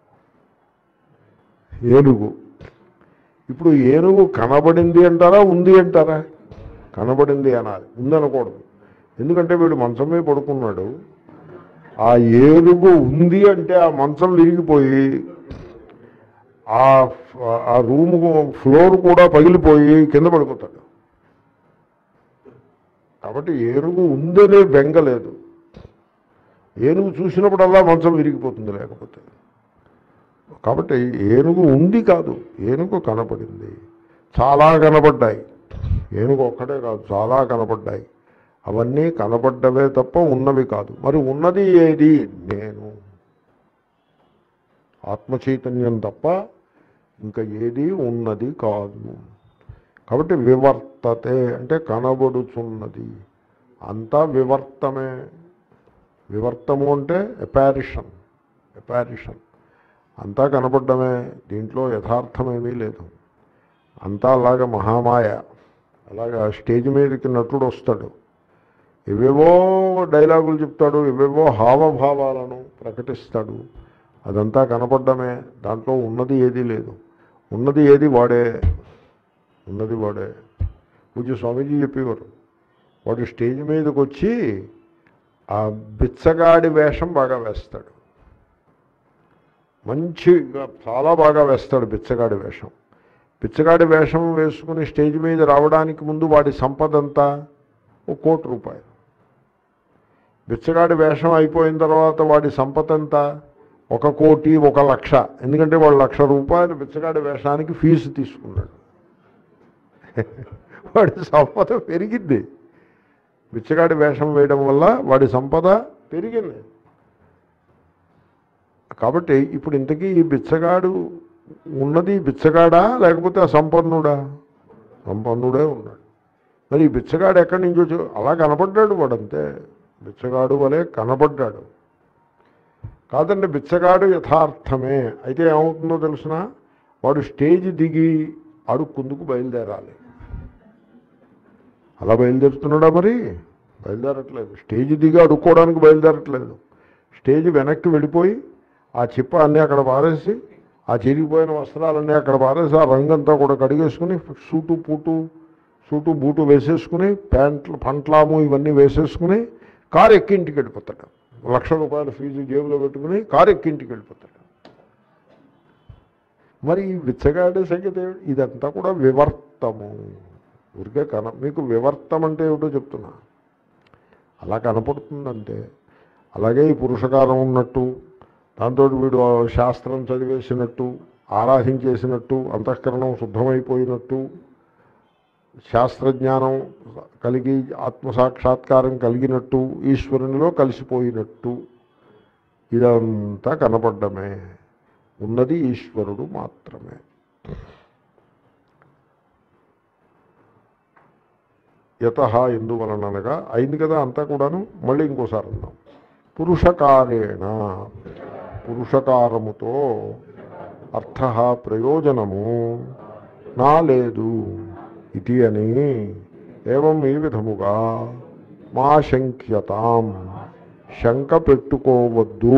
ఏనుగు ఇప్పుడు ఏనుగు కనబడింది అంటారా ఉంది అంటారా కనబడింది అనాలి ఉందనకూడదు ఎందుకంటే వీడు మంచం మీద పడుకున్నాడు ఆ ఏనుగు ఉంది అంటే ఆ మంచం విరిగిపోయి ఆ ఆ రూమ్ ఫ్లోర్ కూడా పగిలిపోయి కింద పడిపోతాడు కాబట్టి ఏనుగు ఉందనే బెంగ లేదు ఏనుగు చూసినప్పుడల్లా మంచం విరిగిపోతుంది లేకపోతే కాబట్టి ఏనుగు ఉంది కాదు ఏనుగు కనపడింది చాలా కనపడ్డాయి ఏనుగు ఒక్కటే కాదు చాలా కనపడ్డాయి అవన్నీ కనపడ్డవే తప్ప ఉన్నవి కాదు మరి ఉన్నది ఏది నేను ఆత్మ చైతన్యం తప్ప ఇంకా ఏది ఉన్నది కాదు కాబట్టి వివర్తతే అంటే కనబడుచున్నది అంతా వివర్తమే వివర్తము అంటే ఎపారిషన్ ఎపారిషన్ అంతా కనపడ్డమే దీంట్లో యథార్థమేమీ లేదు అంతా అలాగ మహామాయ అలాగా స్టేజ్ మీదకి నటుడు వస్తాడు ఇవేవో డైలాగులు చెప్తాడు ఇవేవో హావభావాలను ప్రకటిస్తాడు అదంతా కనపడ్డమే దాంట్లో ఉన్నది ఏదీ లేదు ఉన్నది ఏది వాడే ఉన్నది వాడే పూజ స్వామీజీ చెప్పేవారు వాడు స్టేజ్ మీదకి వచ్చి ఆ బిచ్చగాడి వేషం బాగా వేస్తాడు మంచి చాలా బాగా వేస్తాడు బిచ్చగాడి వేషం బిచ్చగాడి వేషం వేసుకుని స్టేజ్ మీద రావడానికి ముందు వాడి సంపద అంతా ఒక కోటి రూపాయలు బిచ్చగాడి వేషం అయిపోయిన తర్వాత వాడి సంపద ఎంత ఒక కోటి ఒక లక్ష ఎందుకంటే వాడు లక్ష రూపాయలు బిచ్చగాడి వేషానికి ఫీజు తీసుకున్నాడు వాడి సంపద పెరిగింది బిచ్చగాడి వేషం వేయడం వల్ల వాడి సంపద పెరిగింది కాబట్టి ఇప్పుడు ఇంతకీ ఈ బిచ్చగాడు ఉన్నది బిచ్చగాడా లేకపోతే ఆ సంపన్నుడా సంపన్నుడే ఉన్నాడు మరి ఈ బిచ్చగాడు ఎక్కడి నుంచి వచ్చి అలా కనపడ్డాడు వాడంతే బిచ్చగాడు వలె కనపడ్డాడు కాదండి బిచ్చగాడు యథార్థమే అయితే ఏమవుతుందో తెలుసిన వాడు స్టేజ్ దిగి అడుక్కుందుకు బయలుదేరాలి అలా బయలుదేరుతున్నాడా మరి బయలుదేరట్లేదు స్టేజ్ దిగి అడుక్కోవడానికి బయలుదేరట్లేదు స్టేజ్ వెనక్కి వెళ్ళిపోయి ఆ చిప్ప అన్నీ అక్కడ పారేసి ఆ చిరిగిపోయిన వస్త్రాలన్నీ అక్కడ పారేసి ఆ రంగంతా కూడా కడిగేసుకుని సూటు పూటు సూటు బూటు వేసేసుకుని ప్యాంట్లు పంట్లాము ఇవన్నీ వేసేసుకుని కారు ఎక్కి ఇంటికి వెళ్ళిపోతాడు లక్ష రూపాయల ఫీజు జేబులో పెట్టుకుని కారు ఎక్కి ఇంటికి వెళ్ళిపోతాడు మరి ఈ బిచ్చగాడి సంగతి ఏమిటి? ఇదంతా కూడా వివర్తము ఊరికే కన మీకు వివర్తం అంటే ఏమిటో చెప్తున్నా అలా కనపడుతుందంటే అలాగే ఈ పురుషకారం ఉన్నట్టు దాంతో వీడు శాస్త్రం చదివేసినట్టు ఆరాధించేసినట్టు అంతఃకరణం శుద్ధమైపోయినట్టు శాస్త్రజ్ఞానం కలిగి ఆత్మసాక్షాత్కారం కలిగినట్టు ఈశ్వరునిలో కలిసిపోయినట్టు ఇదంతా కనపడ్డమే ఉన్నది ఈశ్వరుడు మాత్రమే యత ఎందువలనగా అయింది కదా అంతా కూడాను మళ్ళీ ఇంకోసారి అందాం పురుషకారేణ పురుషకారముతో అర్థ ప్రయోజనము నా లేదు ఇది అని ఏవం ఈ విధముగా మా శంక్యతాం శంక పెట్టుకోవద్దు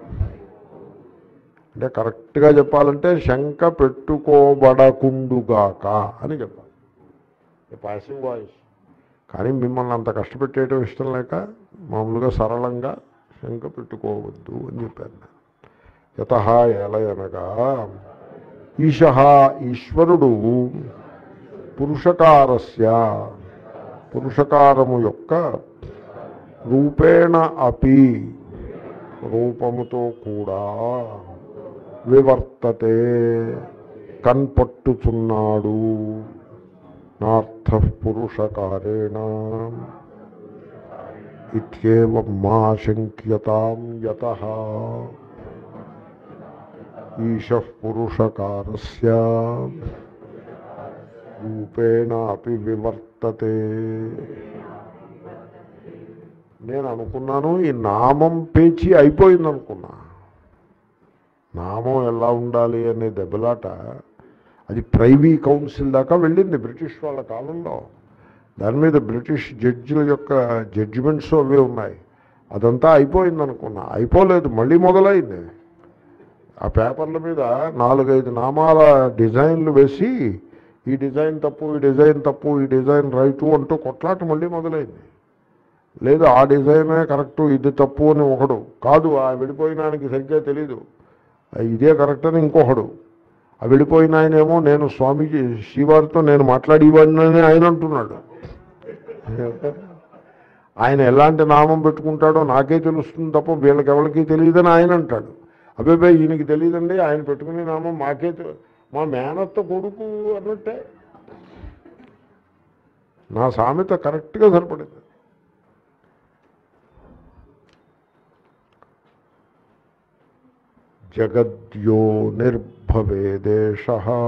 అంటే కరెక్ట్గా చెప్పాలంటే శంక పెట్టుకోబడకుండుగాక అని చెప్పాలి పాసింగ్ వాయిస్ కానీ మిమ్మల్ని అంత కష్టపెట్టేయడం ఇష్టం లేక మామూలుగా సరళంగా శంక పెట్టుకోవద్దు అని చెప్పాను నేను యత ఎలయనగా ఈశ ఈశ్వరుడు పురుషకారస్య పురుషకారము యొక్క రూపేణ అపి రూపముతో కూడా వివర్తతే కన్పట్టుచున్నాడు నార్థ పురుషకారేణ ఇత్యేవం మా శంక్యతాం యత ఈశ పురుషకారస్య రూపేణ అపి వివర్తతే నేను అనుకున్నాను ఈ నామం పేచి అయిపోయింది అనుకున్నా నామం ఎలా ఉండాలి అనే దెబ్బలాట అది ప్రైవీ కౌన్సిల్ దాకా వెళ్ళింది బ్రిటిష్ వాళ్ళ కాలంలో దాని మీద బ్రిటిష్ జడ్జిల యొక్క జడ్జిమెంట్స్ అవి ఉన్నాయి అదంతా అయిపోయింది అనుకున్నా అయిపోలేదు మళ్ళీ మొదలైంది ఆ పేపర్ల మీద నాలుగైదు నామాల డిజైన్లు వేసి ఈ డిజైన్ తప్పు ఈ డిజైన్ తప్పు ఈ డిజైన్ రైటు అంటూ కొట్లాట మళ్ళీ మొదలైంది లేదు ఆ డిజైనే కరెక్టు ఇది తప్పు అని ఒకడు కాదు ఆ విడిపోయినానికి సరిగ్గా తెలీదు ఆ ఇదే కరెక్ట్ అని ఇంకొకడు ఆ విడిపోయిన ఆయనేమో నేను స్వామీజీ శ్రీవారితో నేను మాట్లాడేవాడినని ఆయన అంటున్నాడు ఆయన ఎలాంటి నామం పెట్టుకుంటాడో నాకే తెలుస్తుంది తప్ప వీళ్ళకి ఎవరికి తెలియదని ఆయన అంటాడు అబ్బాయి ఈయనకి తెలియదండి ఆయన పెట్టుకునే నామం మాకే తె- మా మేనత్త కొడుకు అన్నట్టే నా సామెత కరెక్ట్గా సరిపడింది జగద్యో నిర్భవేదేశ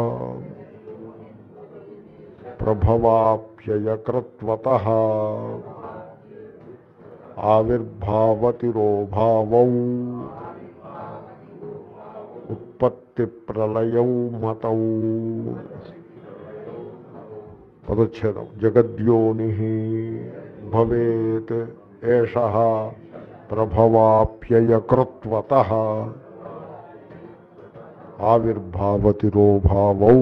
ప్రభవాప్యయకృత్వత ఆవిర్భావతిరోభావౌ ఉత్పత్తి ప్రళయౌ మతౌ పదచ్ఛేదం జగద్యోని భవేత్ ఏష ప్రభవాప్యయకృత్వత ఆవిర్భావతిరోభావౌ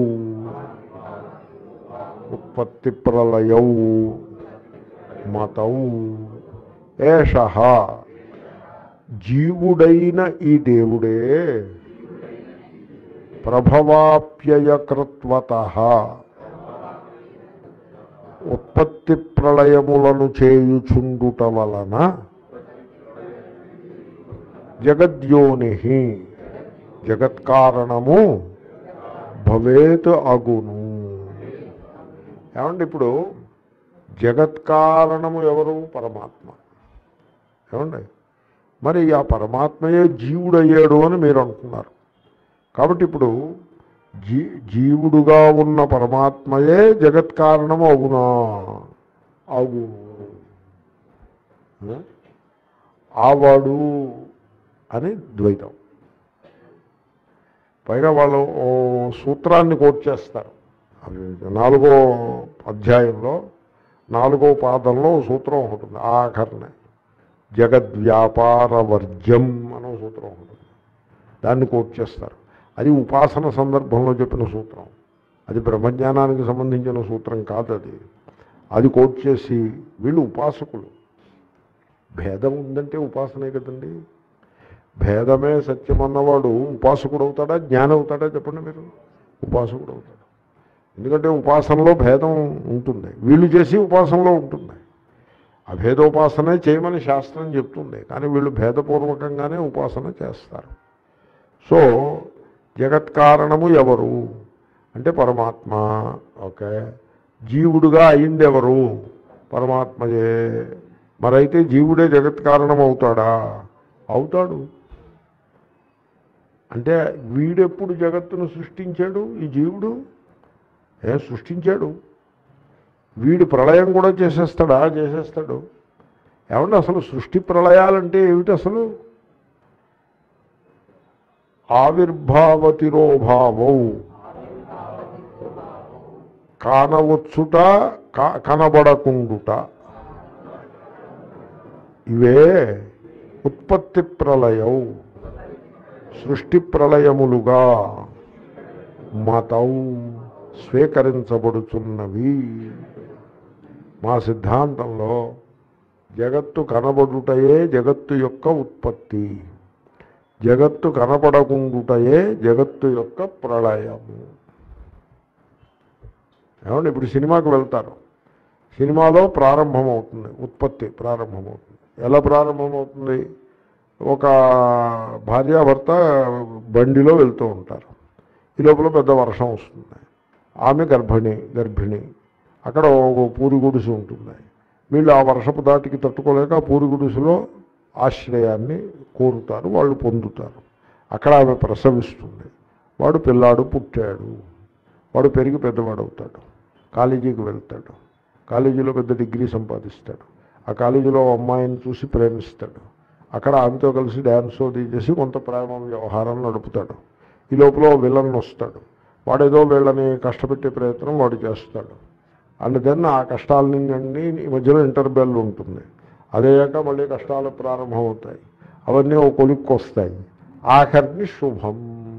ఉత్పత్తి ప్రళయౌ మతౌ ఏష జీవుడైన ఈ దేవుడే ప్రభవాప్యయకృత్వత ఉత్పత్తి ప్రళయములను చేయుచుండుట వలన జగద్యోని జగత్కారణము భవేత్ అగును ఏమండి ఇప్పుడు జగత్కారణము ఎవరు పరమాత్మ ఏమండి మరి ఆ పరమాత్మయే జీవుడయ్యాడు అని మీరు అంటున్నారు కాబట్టి ఇప్పుడు జీ జీవుడుగా ఉన్న పరమాత్మయే జగత్కారణము అవునా అవును ఆవాడు అని ద్వైతం పైగా వాళ్ళు ఓ సూత్రాన్ని కోట్ చేస్తారు అది నాలుగో అధ్యాయంలో నాలుగో పాదంలో ఓ సూత్రం ఒకటి ఉంది ఆఖరిని జగద్వ్యాపార వర్జ్యం అనే సూత్రం ఉంటుంది దాన్ని కోట్ చేస్తారు అది ఉపాసన సందర్భంలో చెప్పిన సూత్రం అది బ్రహ్మజ్ఞానానికి సంబంధించిన సూత్రం కాదు అది అది కోట్ చేసి వీళ్ళు ఉపాసకులు భేదం ఉందంటే ఉపాసనే కదండి భేదమే సత్యం అన్నవాడు ఉపాసకుడు అవుతాడా జ్ఞానం అవుతాడా చెప్పండి మీరు ఉపాసకుడు అవుతాడు ఎందుకంటే ఉపాసనలో భేదం ఉంటుంది వీళ్ళు చేసి ఉపాసనలో ఉంటుంది అభేదోపాసనే చేయమని శాస్త్రం చెప్తుంది కానీ వీళ్ళు భేదపూర్వకంగానే ఉపాసన చేస్తారు సో జగత్కారణము ఎవరు అంటే పరమాత్మ ఓకే జీవుడుగా అయింది ఎవరు పరమాత్మయే మరైతే జీవుడే జగత్కారణం అవుతాడా అవుతాడు అంటే వీడెప్పుడు జగత్తును సృష్టించాడు ఈ జీవుడు ఏ సృష్టించాడు వీడు ప్రళయం కూడా చేసేస్తాడా చేసేస్తాడు ఏమంటే అసలు సృష్టి ప్రళయాలంటే ఏమిటి అసలు ఆవిర్భావతిరోభావౌ కానవచ్చుట కా- కనబడకుండుట ఇవే ఉత్పత్తి ప్రళయం సృష్టి ప్రళయములుగా మతం స్వీకరించబడుతున్నవి మా సిద్ధాంతంలో జగత్తు కనబడుటయే జగత్తు యొక్క ఉత్పత్తి జగత్తు కనపడకుండుటయే జగత్తు యొక్క ప్రళయము ఏమండి ఇప్పుడు సినిమాకి వెళ్తారు సినిమాలో ప్రారంభమవుతుంది ఉత్పత్తి ప్రారంభమవుతుంది ఎలా ప్రారంభమవుతుంది ఒక భార్యాభర్త బండిలో వెళ్తూ ఉంటారు ఈ లోపల పెద్ద వర్షం వస్తుంది ఆమె గర్భిణి గర్భిణి అక్కడ ఒక పూరి గుడిసె ఉంటుంది వీళ్ళు ఆ వర్షపు దాటికి తట్టుకోలేక ఆ పూరి గుడిసెలో ఆశ్రయాన్ని కోరుతారు వాళ్ళు పొందుతారు అక్కడ ఆమె ప్రసవిస్తుంది వాడు పిల్లాడు పుట్టాడు వాడు పెరిగి పెద్దవాడు అవుతాడు కాలేజీకి వెళ్తాడు కాలేజీలో పెద్ద డిగ్రీ సంపాదిస్తాడు ఆ కాలేజీలో ఓ అమ్మాయిని చూసి ప్రేమిస్తాడు అక్కడ ఆమెతో కలిసి డ్యాన్స్ అది చేసి కొంత ప్రేమ వ్యవహారం నడుపుతాడు ఈ లోపల ఓ విలన్ వస్తాడు వాడేదో వీళ్ళని కష్టపెట్టే ప్రయత్నం వాడు చేస్తాడు అండ్ దెన్ ఆ కష్టాల నుండి ఈ మధ్యలో ఇంటర్బెల్ ఉంటుంది అదేయాక మళ్ళీ కష్టాలు ప్రారంభమవుతాయి అవన్నీ ఓ కొలిక్కి వస్తాయి ఆఖరిని శుభం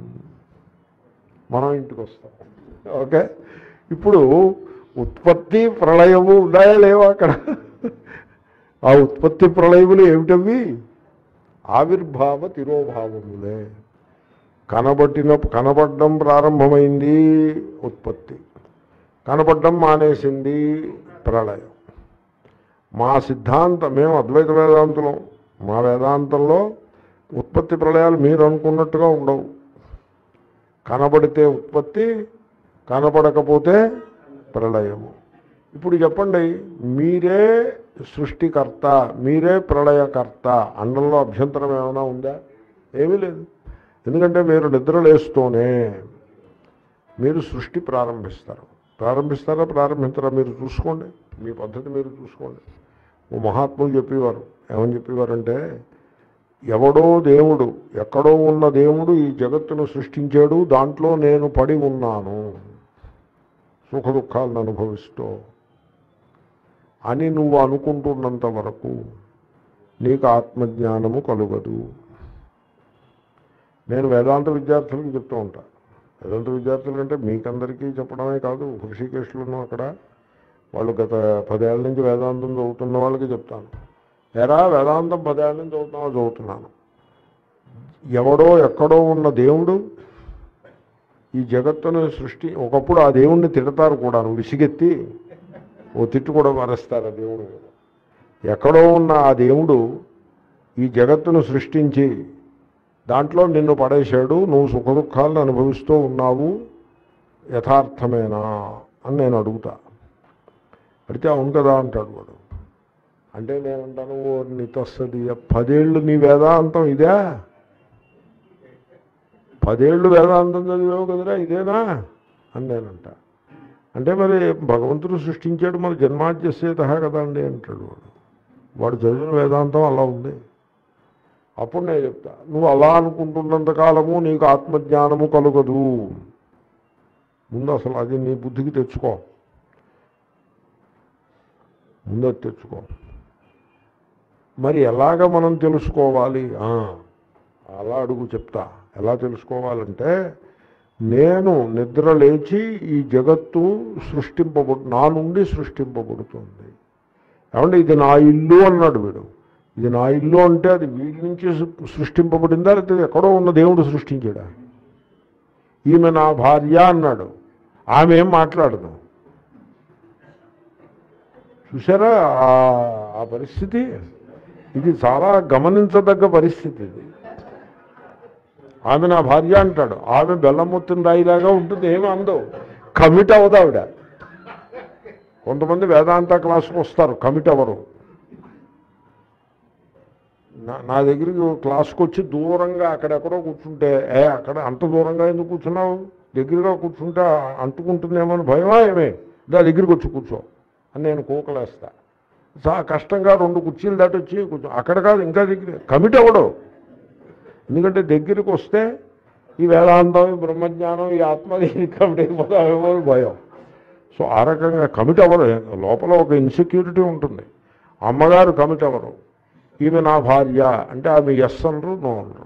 మనం ఇంటికి వస్తాం ఓకే ఇప్పుడు ఉత్పత్తి ప్రళయము ఉన్నాయా లేవా అక్కడ ఆ ఉత్పత్తి ప్రళయములు ఏమిటవి ఆవిర్భావ తిరోభావములే కనబట్టిన కనబడడం ప్రారంభమైంది ఉత్పత్తి కనపడడం మానేసింది ప్రళయం మా సిద్ధాంతం మేము అద్వైత వేదాంతులం మా వేదాంతంలో ఉత్పత్తి ప్రళయాలు మీరు అనుకున్నట్టుగా ఉండవు కనబడితే ఉత్పత్తి కనపడకపోతే ప్రళయము ఇప్పుడు చెప్పండి మీరే సృష్టికర్త మీరే ప్రళయకర్త అండంలో అభ్యంతరం ఏమైనా ఉందా ఏమీ లేదు ఎందుకంటే మీరు నిద్రలేస్తూనే మీరు సృష్టి ప్రారంభిస్తారు ప్రారంభిస్తారా ప్రారంభిస్తారా మీరు చూసుకోండి మీ పద్ధతి మీరు చూసుకోండి ఓ మహాత్ములు చెప్పేవారు ఏమని చెప్పేవారంటే ఎవడో దేవుడు ఎక్కడో ఉన్న దేవుడు ఈ జగత్తును సృష్టించాడు దాంట్లో నేను పడి ఉన్నాను సుఖ దుఃఖాలను అనుభవిస్తూ అని నువ్వు అనుకుంటున్నంత వరకు నీకు ఆత్మజ్ఞానము కలుగదు నేను వేదాంత విద్యార్థులకు చెప్తూ ఉంటాను వేదాంత విద్యార్థులు అంటే మీకందరికీ చెప్పడమే కాదు హృషికేశ్లను అక్కడ వాళ్ళు గత పదేళ్ల నుంచి వేదాంతం చదువుతున్న వాళ్ళకి చెప్తాను ఎరా వేదాంతం పదేళ్ళ నుంచి చదువుతున్నావు చదువుతున్నాను ఎవడో ఎక్కడో ఉన్న దేవుడు ఈ జగత్తును సృష్టి ఒకప్పుడు ఆ దేవుణ్ణి తిడతారు కూడాను విసిగెత్తి ఓ తిట్టు కూడా మారేస్తారు ఆ దేవుడు మీద ఎక్కడో ఉన్న ఆ దేవుడు ఈ జగత్తును సృష్టించి దాంట్లో నిన్ను పడేశాడు నువ్వు సుఖ దుఃఖాలను అనుభవిస్తూ ఉన్నావు యథార్థమేనా అని నేను అడుగుతా అడిగితే అవును కదా అంటాడు వాడు అంటే నేనంటాను ఓ నీతొస్తుంది పదేళ్ళు నీ వేదాంతం ఇదే పదేళ్ళు వేదాంతం చదివావు కదరా ఇదేనా అని నేనంట అంటే మరి భగవంతుడు సృష్టించాడు మన జన్మాద్యసేత కదండి అంటాడు వాడు వాడు చదివిన వేదాంతం అలా ఉంది అప్పుడు నేను చెప్తా నువ్వు అలా అనుకుంటున్నంత కాలము నీకు ఆత్మజ్ఞానము కలుగదు ముందు అసలు అది నీ బుద్ధికి తెచ్చుకో ముందు అది తెచ్చుకో మరి ఎలాగ మనం తెలుసుకోవాలి ఆ, అలా అడుగు చెప్తా ఎలా తెలుసుకోవాలంటే నేను నిద్ర లేచి ఈ జగత్తు సృష్టింపబడు నా నుండి సృష్టింపబడుతుంది ఏమంటే ఇది నా ఇల్లు అన్నాడు వీడు ఇది నా ఇల్లు అంటే అది వీడి నుంచి సృ- సృష్టింపబడిందా లేకపోతే ఎక్కడో ఉన్న దేవుడు సృష్టించాడా ఈమె నా భార్య అన్నాడు ఆమె ఏం మాట్లాడదు చూసారా ఆ- ఆ పరిస్థితి ఇది చాలా గమనించదగ్గ పరిస్థితి ఇది ఆమె నా భార్య అంటాడు ఆమె బెల్లం మొత్తం రాయిలాగా ఉంటుంది ఏమి అందవు కమిట్ అవ్వదు ఆవిడ కొంతమంది వేదాంత క్లాసుకు వస్తారు కమిట్ అవ్వరు నా నా దగ్గరికి క్లాస్కి వచ్చి దూరంగా అక్కడెక్కడో కూర్చుంటే ఏ అక్కడ అంత దూరంగా ఎందుకు కూర్చున్నావు దగ్గరగా కూర్చుంటే అంటుకుంటుందేమో అని భయమా ఏమే దా దగ్గరికి వచ్చి కూర్చో అని నేను కూకలేస్తా చాలా కష్టంగా రెండు కుర్చీలు దాటి వచ్చి కూర్చో అక్కడ కాదు ఇంకా దగ్గర కమిట్ అవ్వడు ఎందుకంటే దగ్గరికి వస్తే ఈ వేదాంతం ఈ బ్రహ్మజ్ఞానం ఈ ఆత్మ దీనికి కమిట్ అయిపోతామేమో అని భయం సో ఆ రకంగా కమిట్ అవ్వరు లోపల ఒక ఇన్సెక్యూరిటీ ఉంటుంది అమ్మగారు కమిట్ అవ్వరు ఈమె నా భార్య అంటే ఆమె ఎస్ అనరు నో అనరు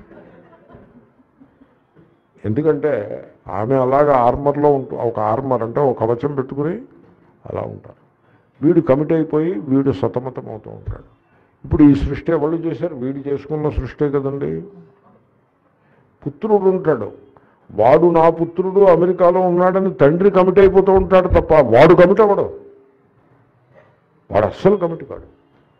ఎందుకంటే ఆమె అలాగా ఆర్మర్లో ఉంటూ ఒక ఆర్మర్ అంటే ఒక కవచం పెట్టుకుని అలా ఉంటారు వీడు కమిట్ అయిపోయి వీడు సతమతం అవుతూ ఉంటాడు ఇప్పుడు ఈ సృష్టి ఎవరు చేశారు వీడు చేసుకున్న సృష్టే కదండి పుత్రుడు ఉంటాడు వాడు నా పుత్రుడు అమెరికాలో ఉన్నాడని తండ్రి కమిట్ అయిపోతూ ఉంటాడు తప్ప వాడు కమిట్ అవ్వడు వాడు అస్సలు కమిట్ కాడు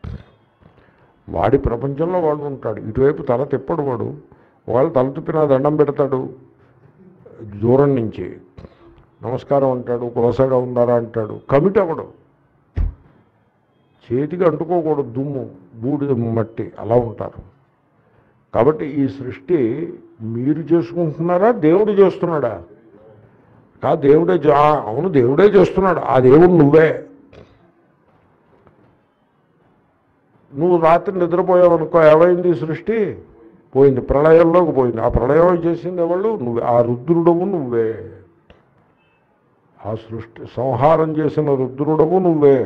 వాడి ప్రపంచంలో వాడు ఉంటాడు ఇటువైపు తల తిప్పడు వాడు వాళ్ళు తల తిప్పిన దండం పెడతాడు దూరం నుంచి నమస్కారం అంటాడు కులసగా ఉన్నారా అంటాడు కమిట్ అవ్వడు చేతికి అంటుకోకూడదు దుమ్ము బూడిద మట్టి అలా ఉంటారు కాబట్టి ఈ సృష్టి మీరు చేసుకుంటున్నారా దేవుడు చేస్తున్నాడా కా దేవుడే చే- ఆ, అవును దేవుడే చేస్తున్నాడు ఆ దేవుడు నువ్వే నువ్వు రాత్రి నిద్రపోయావనుకో ఏమైంది ఈ సృష్టి పోయింది ప్రళయంలోకి పోయింది ఆ ప్రళయం చేసింది ఎవళ్ళు నువ్వే ఆ రుద్రుడవు నువ్వే ఆ సృష్టి సంహారం చేసిన రుద్రుడవు నువ్వే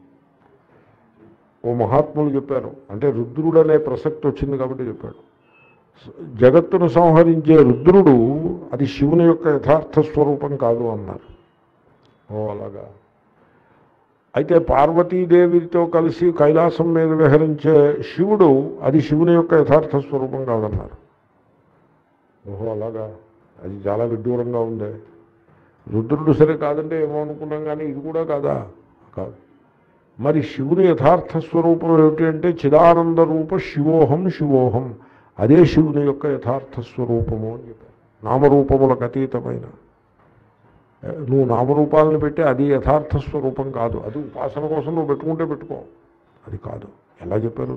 ఓ మహాత్ములు చెప్పారు అంటే రుద్రుడు అనే ప్రసక్తి వచ్చింది కాబట్టి చెప్పాడు స- జగత్తును సంహరించే రుద్రుడు అది శివుని యొక్క యథార్థ స్వరూపం కాదు అన్నారు ఓ అలాగా అయితే పార్వతీదేవితో కలిసి కైలాసం మీద విహరించే శివుడు అది శివుని యొక్క యథార్థ స్వరూపం కాదన్నారు ఓహో అలాగా అది చాలా విడ్డూరంగా ఉంది రుద్రుడు సరే కాదంటే ఏమో అనుకున్నాం కానీ ఇది కూడా కాదా కాదు మరి శివుని యథార్థ స్వరూపం ఏమిటి అంటే చిదానంద రూప శివోహం శివోహం అదే శివుని యొక్క యథార్థ స్వరూపము అని చెప్పారు నామరూపములకు అతీతమైన ఏ, నువ్వు నామరూపాలను పెట్టి అది యథార్థ స్వరూపం కాదు అది ఉపాసన కోసం నువ్వు పెట్టుకుంటే పెట్టుకో అది కాదు ఎలా చెప్పారు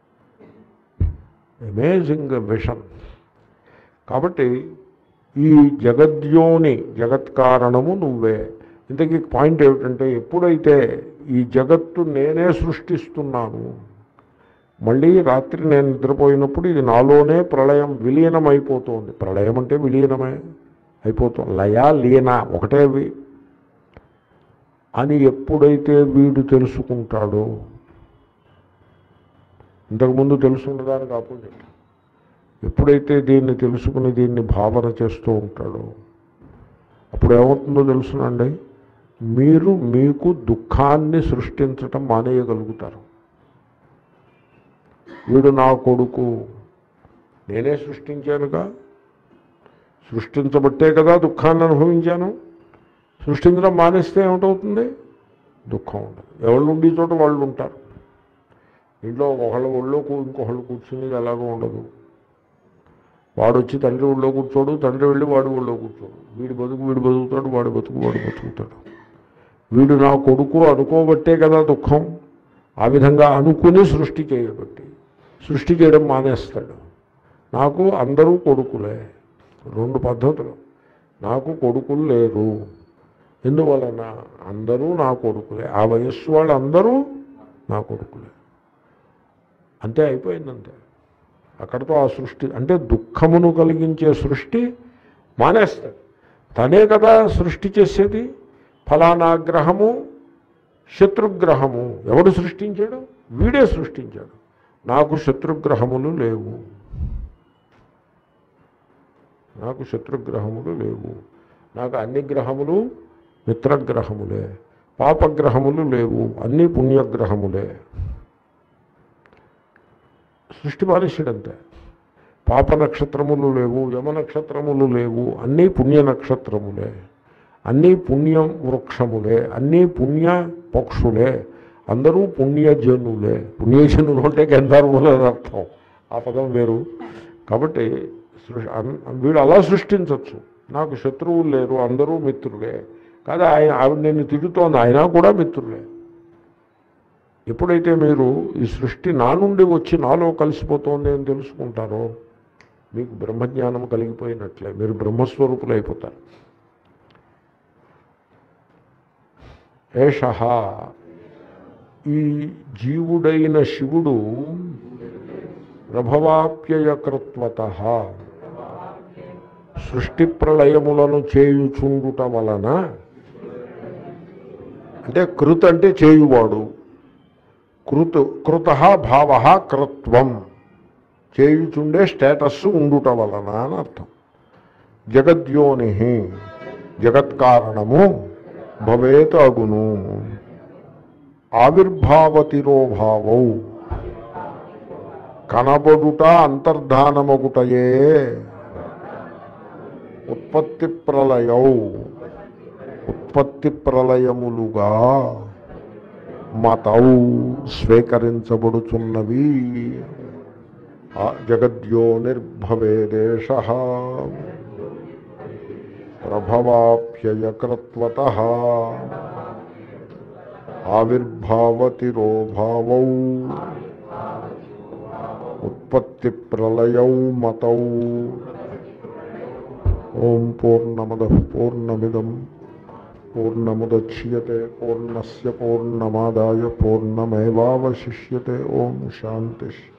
అమేజింగ్ విషన్ కాబట్టి ఈ జగద్యోని జగత్ కారణము నువ్వే ఇంతకీ పాయింట్ ఏమిటంటే ఎప్పుడైతే ఈ జగత్తు నేనే సృష్టిస్తున్నాను మళ్ళీ రాత్రి నేను నిద్రపోయినప్పుడు ఇది నాలోనే ప్రళయం విలీనం అయిపోతుంది ప్రళయం అంటే విలీనమే అయిపోతుంది లయ లీన ఒకటే అవి అని ఎప్పుడైతే వీడు తెలుసుకుంటాడో ఇంతకుముందు తెలుసుకున్నదానికి ఆపోజిట్ ఎప్పుడైతే దీన్ని తెలుసుకుని దీన్ని భావన చేస్తూ ఉంటాడో అప్పుడు ఏమవుతుందో తెలుసునండి మీరు మీకు దుఃఖాన్ని సృష్టించటం మానేయగలుగుతారు వీడు నా కొడుకు నేనే సృష్టించానుగా సృష్టించబట్టే కదా దుఃఖాన్ని అనుభవించాను సృష్టించడం మానేస్తే ఏమిటవుతుంది దుఃఖం ఉండదు ఎవరు ఉండే చోట వాళ్ళు ఉంటారు ఇంట్లో ఒకళ్ళ ఒళ్ళో కూ- ఇంకొకళ్ళు కూర్చునేది ఎలాగో ఉండదు వాడు వచ్చి తండ్రి ఒళ్ళో కూర్చోడు తండ్రి వెళ్ళి వాడు ఒళ్ళో కూర్చోడు వీడి బతుకు వీడు బతుకుతాడు వాడి బతుకు వాడు బతుకుతాడు వీడు నా కొడుకు అనుకోబట్టే కదా దుఃఖం ఆ విధంగా అనుకుని సృష్టి చేయబట్టి సృష్టి చేయడం మానేస్తాడు నాకు అందరూ కొడుకులే రెండు పద్ధతులు నాకు కొడుకులు లేరు ఎందువలన అందరూ నా కొడుకులే ఆ వయస్సు వాళ్ళందరూ నా కొడుకులే అంతే అయిపోయిందంతే అక్కడతో ఆ సృష్టి అంటే దుఃఖమును కలిగించే సృష్టి మానేస్తాడు తనే కదా సృష్టి చేసేది ఫలానా గ్రహము శత్రుగ్రహము ఎవడు సృష్టించాడు వీడే సృష్టించాడు నాకు శత్రుగ్రహములు లేవు నాకు శత్రుగ్రహములు లేవు నాకు అన్ని గ్రహములు మిత్రగ్రహములే పాపగ్రహములు లేవు అన్ని పుణ్యగ్రహములే సృష్టి మానేశాడంతే పాప నక్షత్రములు లేవు యమ నక్షత్రములు లేవు అన్నీ పుణ్య నక్షత్రములే అన్నీ పుణ్యం వృక్షములే అన్నీ పుణ్య పక్షులే అందరూ పుణ్యజనులే పుణ్యజనులు అంటే గంధర్వులు అని అర్థం ఆ పదం వేరు కాబట్టి సృ- అన్- వీడు అలా సృష్టించవచ్చు నాకు శత్రువులు లేరు అందరూ మిత్రులే కాదు ఆయన ఆవిడ నేను తిడుతోంది ఆయన కూడా మిత్రులే ఎప్పుడైతే మీరు ఈ సృష్టి నా నుండి వచ్చి నాలో కలిసిపోతోంది అని తెలుసుకుంటారో మీకు బ్రహ్మజ్ఞానం కలిగిపోయినట్లే మీరు బ్రహ్మస్వరూపులు అయిపోతారు ఏష ఈ జీవుడైన శివుడు ప్రభవాప్యయకృత్వత సృష్టి ప్రళయములను చేయుచుండుట వలన అంటే కృత్ అంటే చేయువాడు కృత్ కృత భావ కృత్వం చేయుచుండే స్టేటస్ ఉండుట వలన అని అర్థం జగద్యోని జగత్కారణము భవేత్ అగును ఆవిర్భావతిరోభావౌ కనబడుట అంతర్ధానమగుటయే ఉత్పత్తి ప్రళయౌ ఉత్పత్తి ప్రళయములుగా మతౌ స్వీకరించబడుచున్నవి ఆ జగద్యో నిర్భవేదేశ ప్రభవాప్యయకృత్వత ఆవిర్భావతిరోభావౌ ఉత్పత్తి ప్రళయౌ మతౌ ఓం పూర్ణమద పూర్ణమిదం పూర్ణముద్యతే పూర్ణస్ పూర్ణమాదాయ పూర్ణమేవాశిష్యతే ఓం శాంతి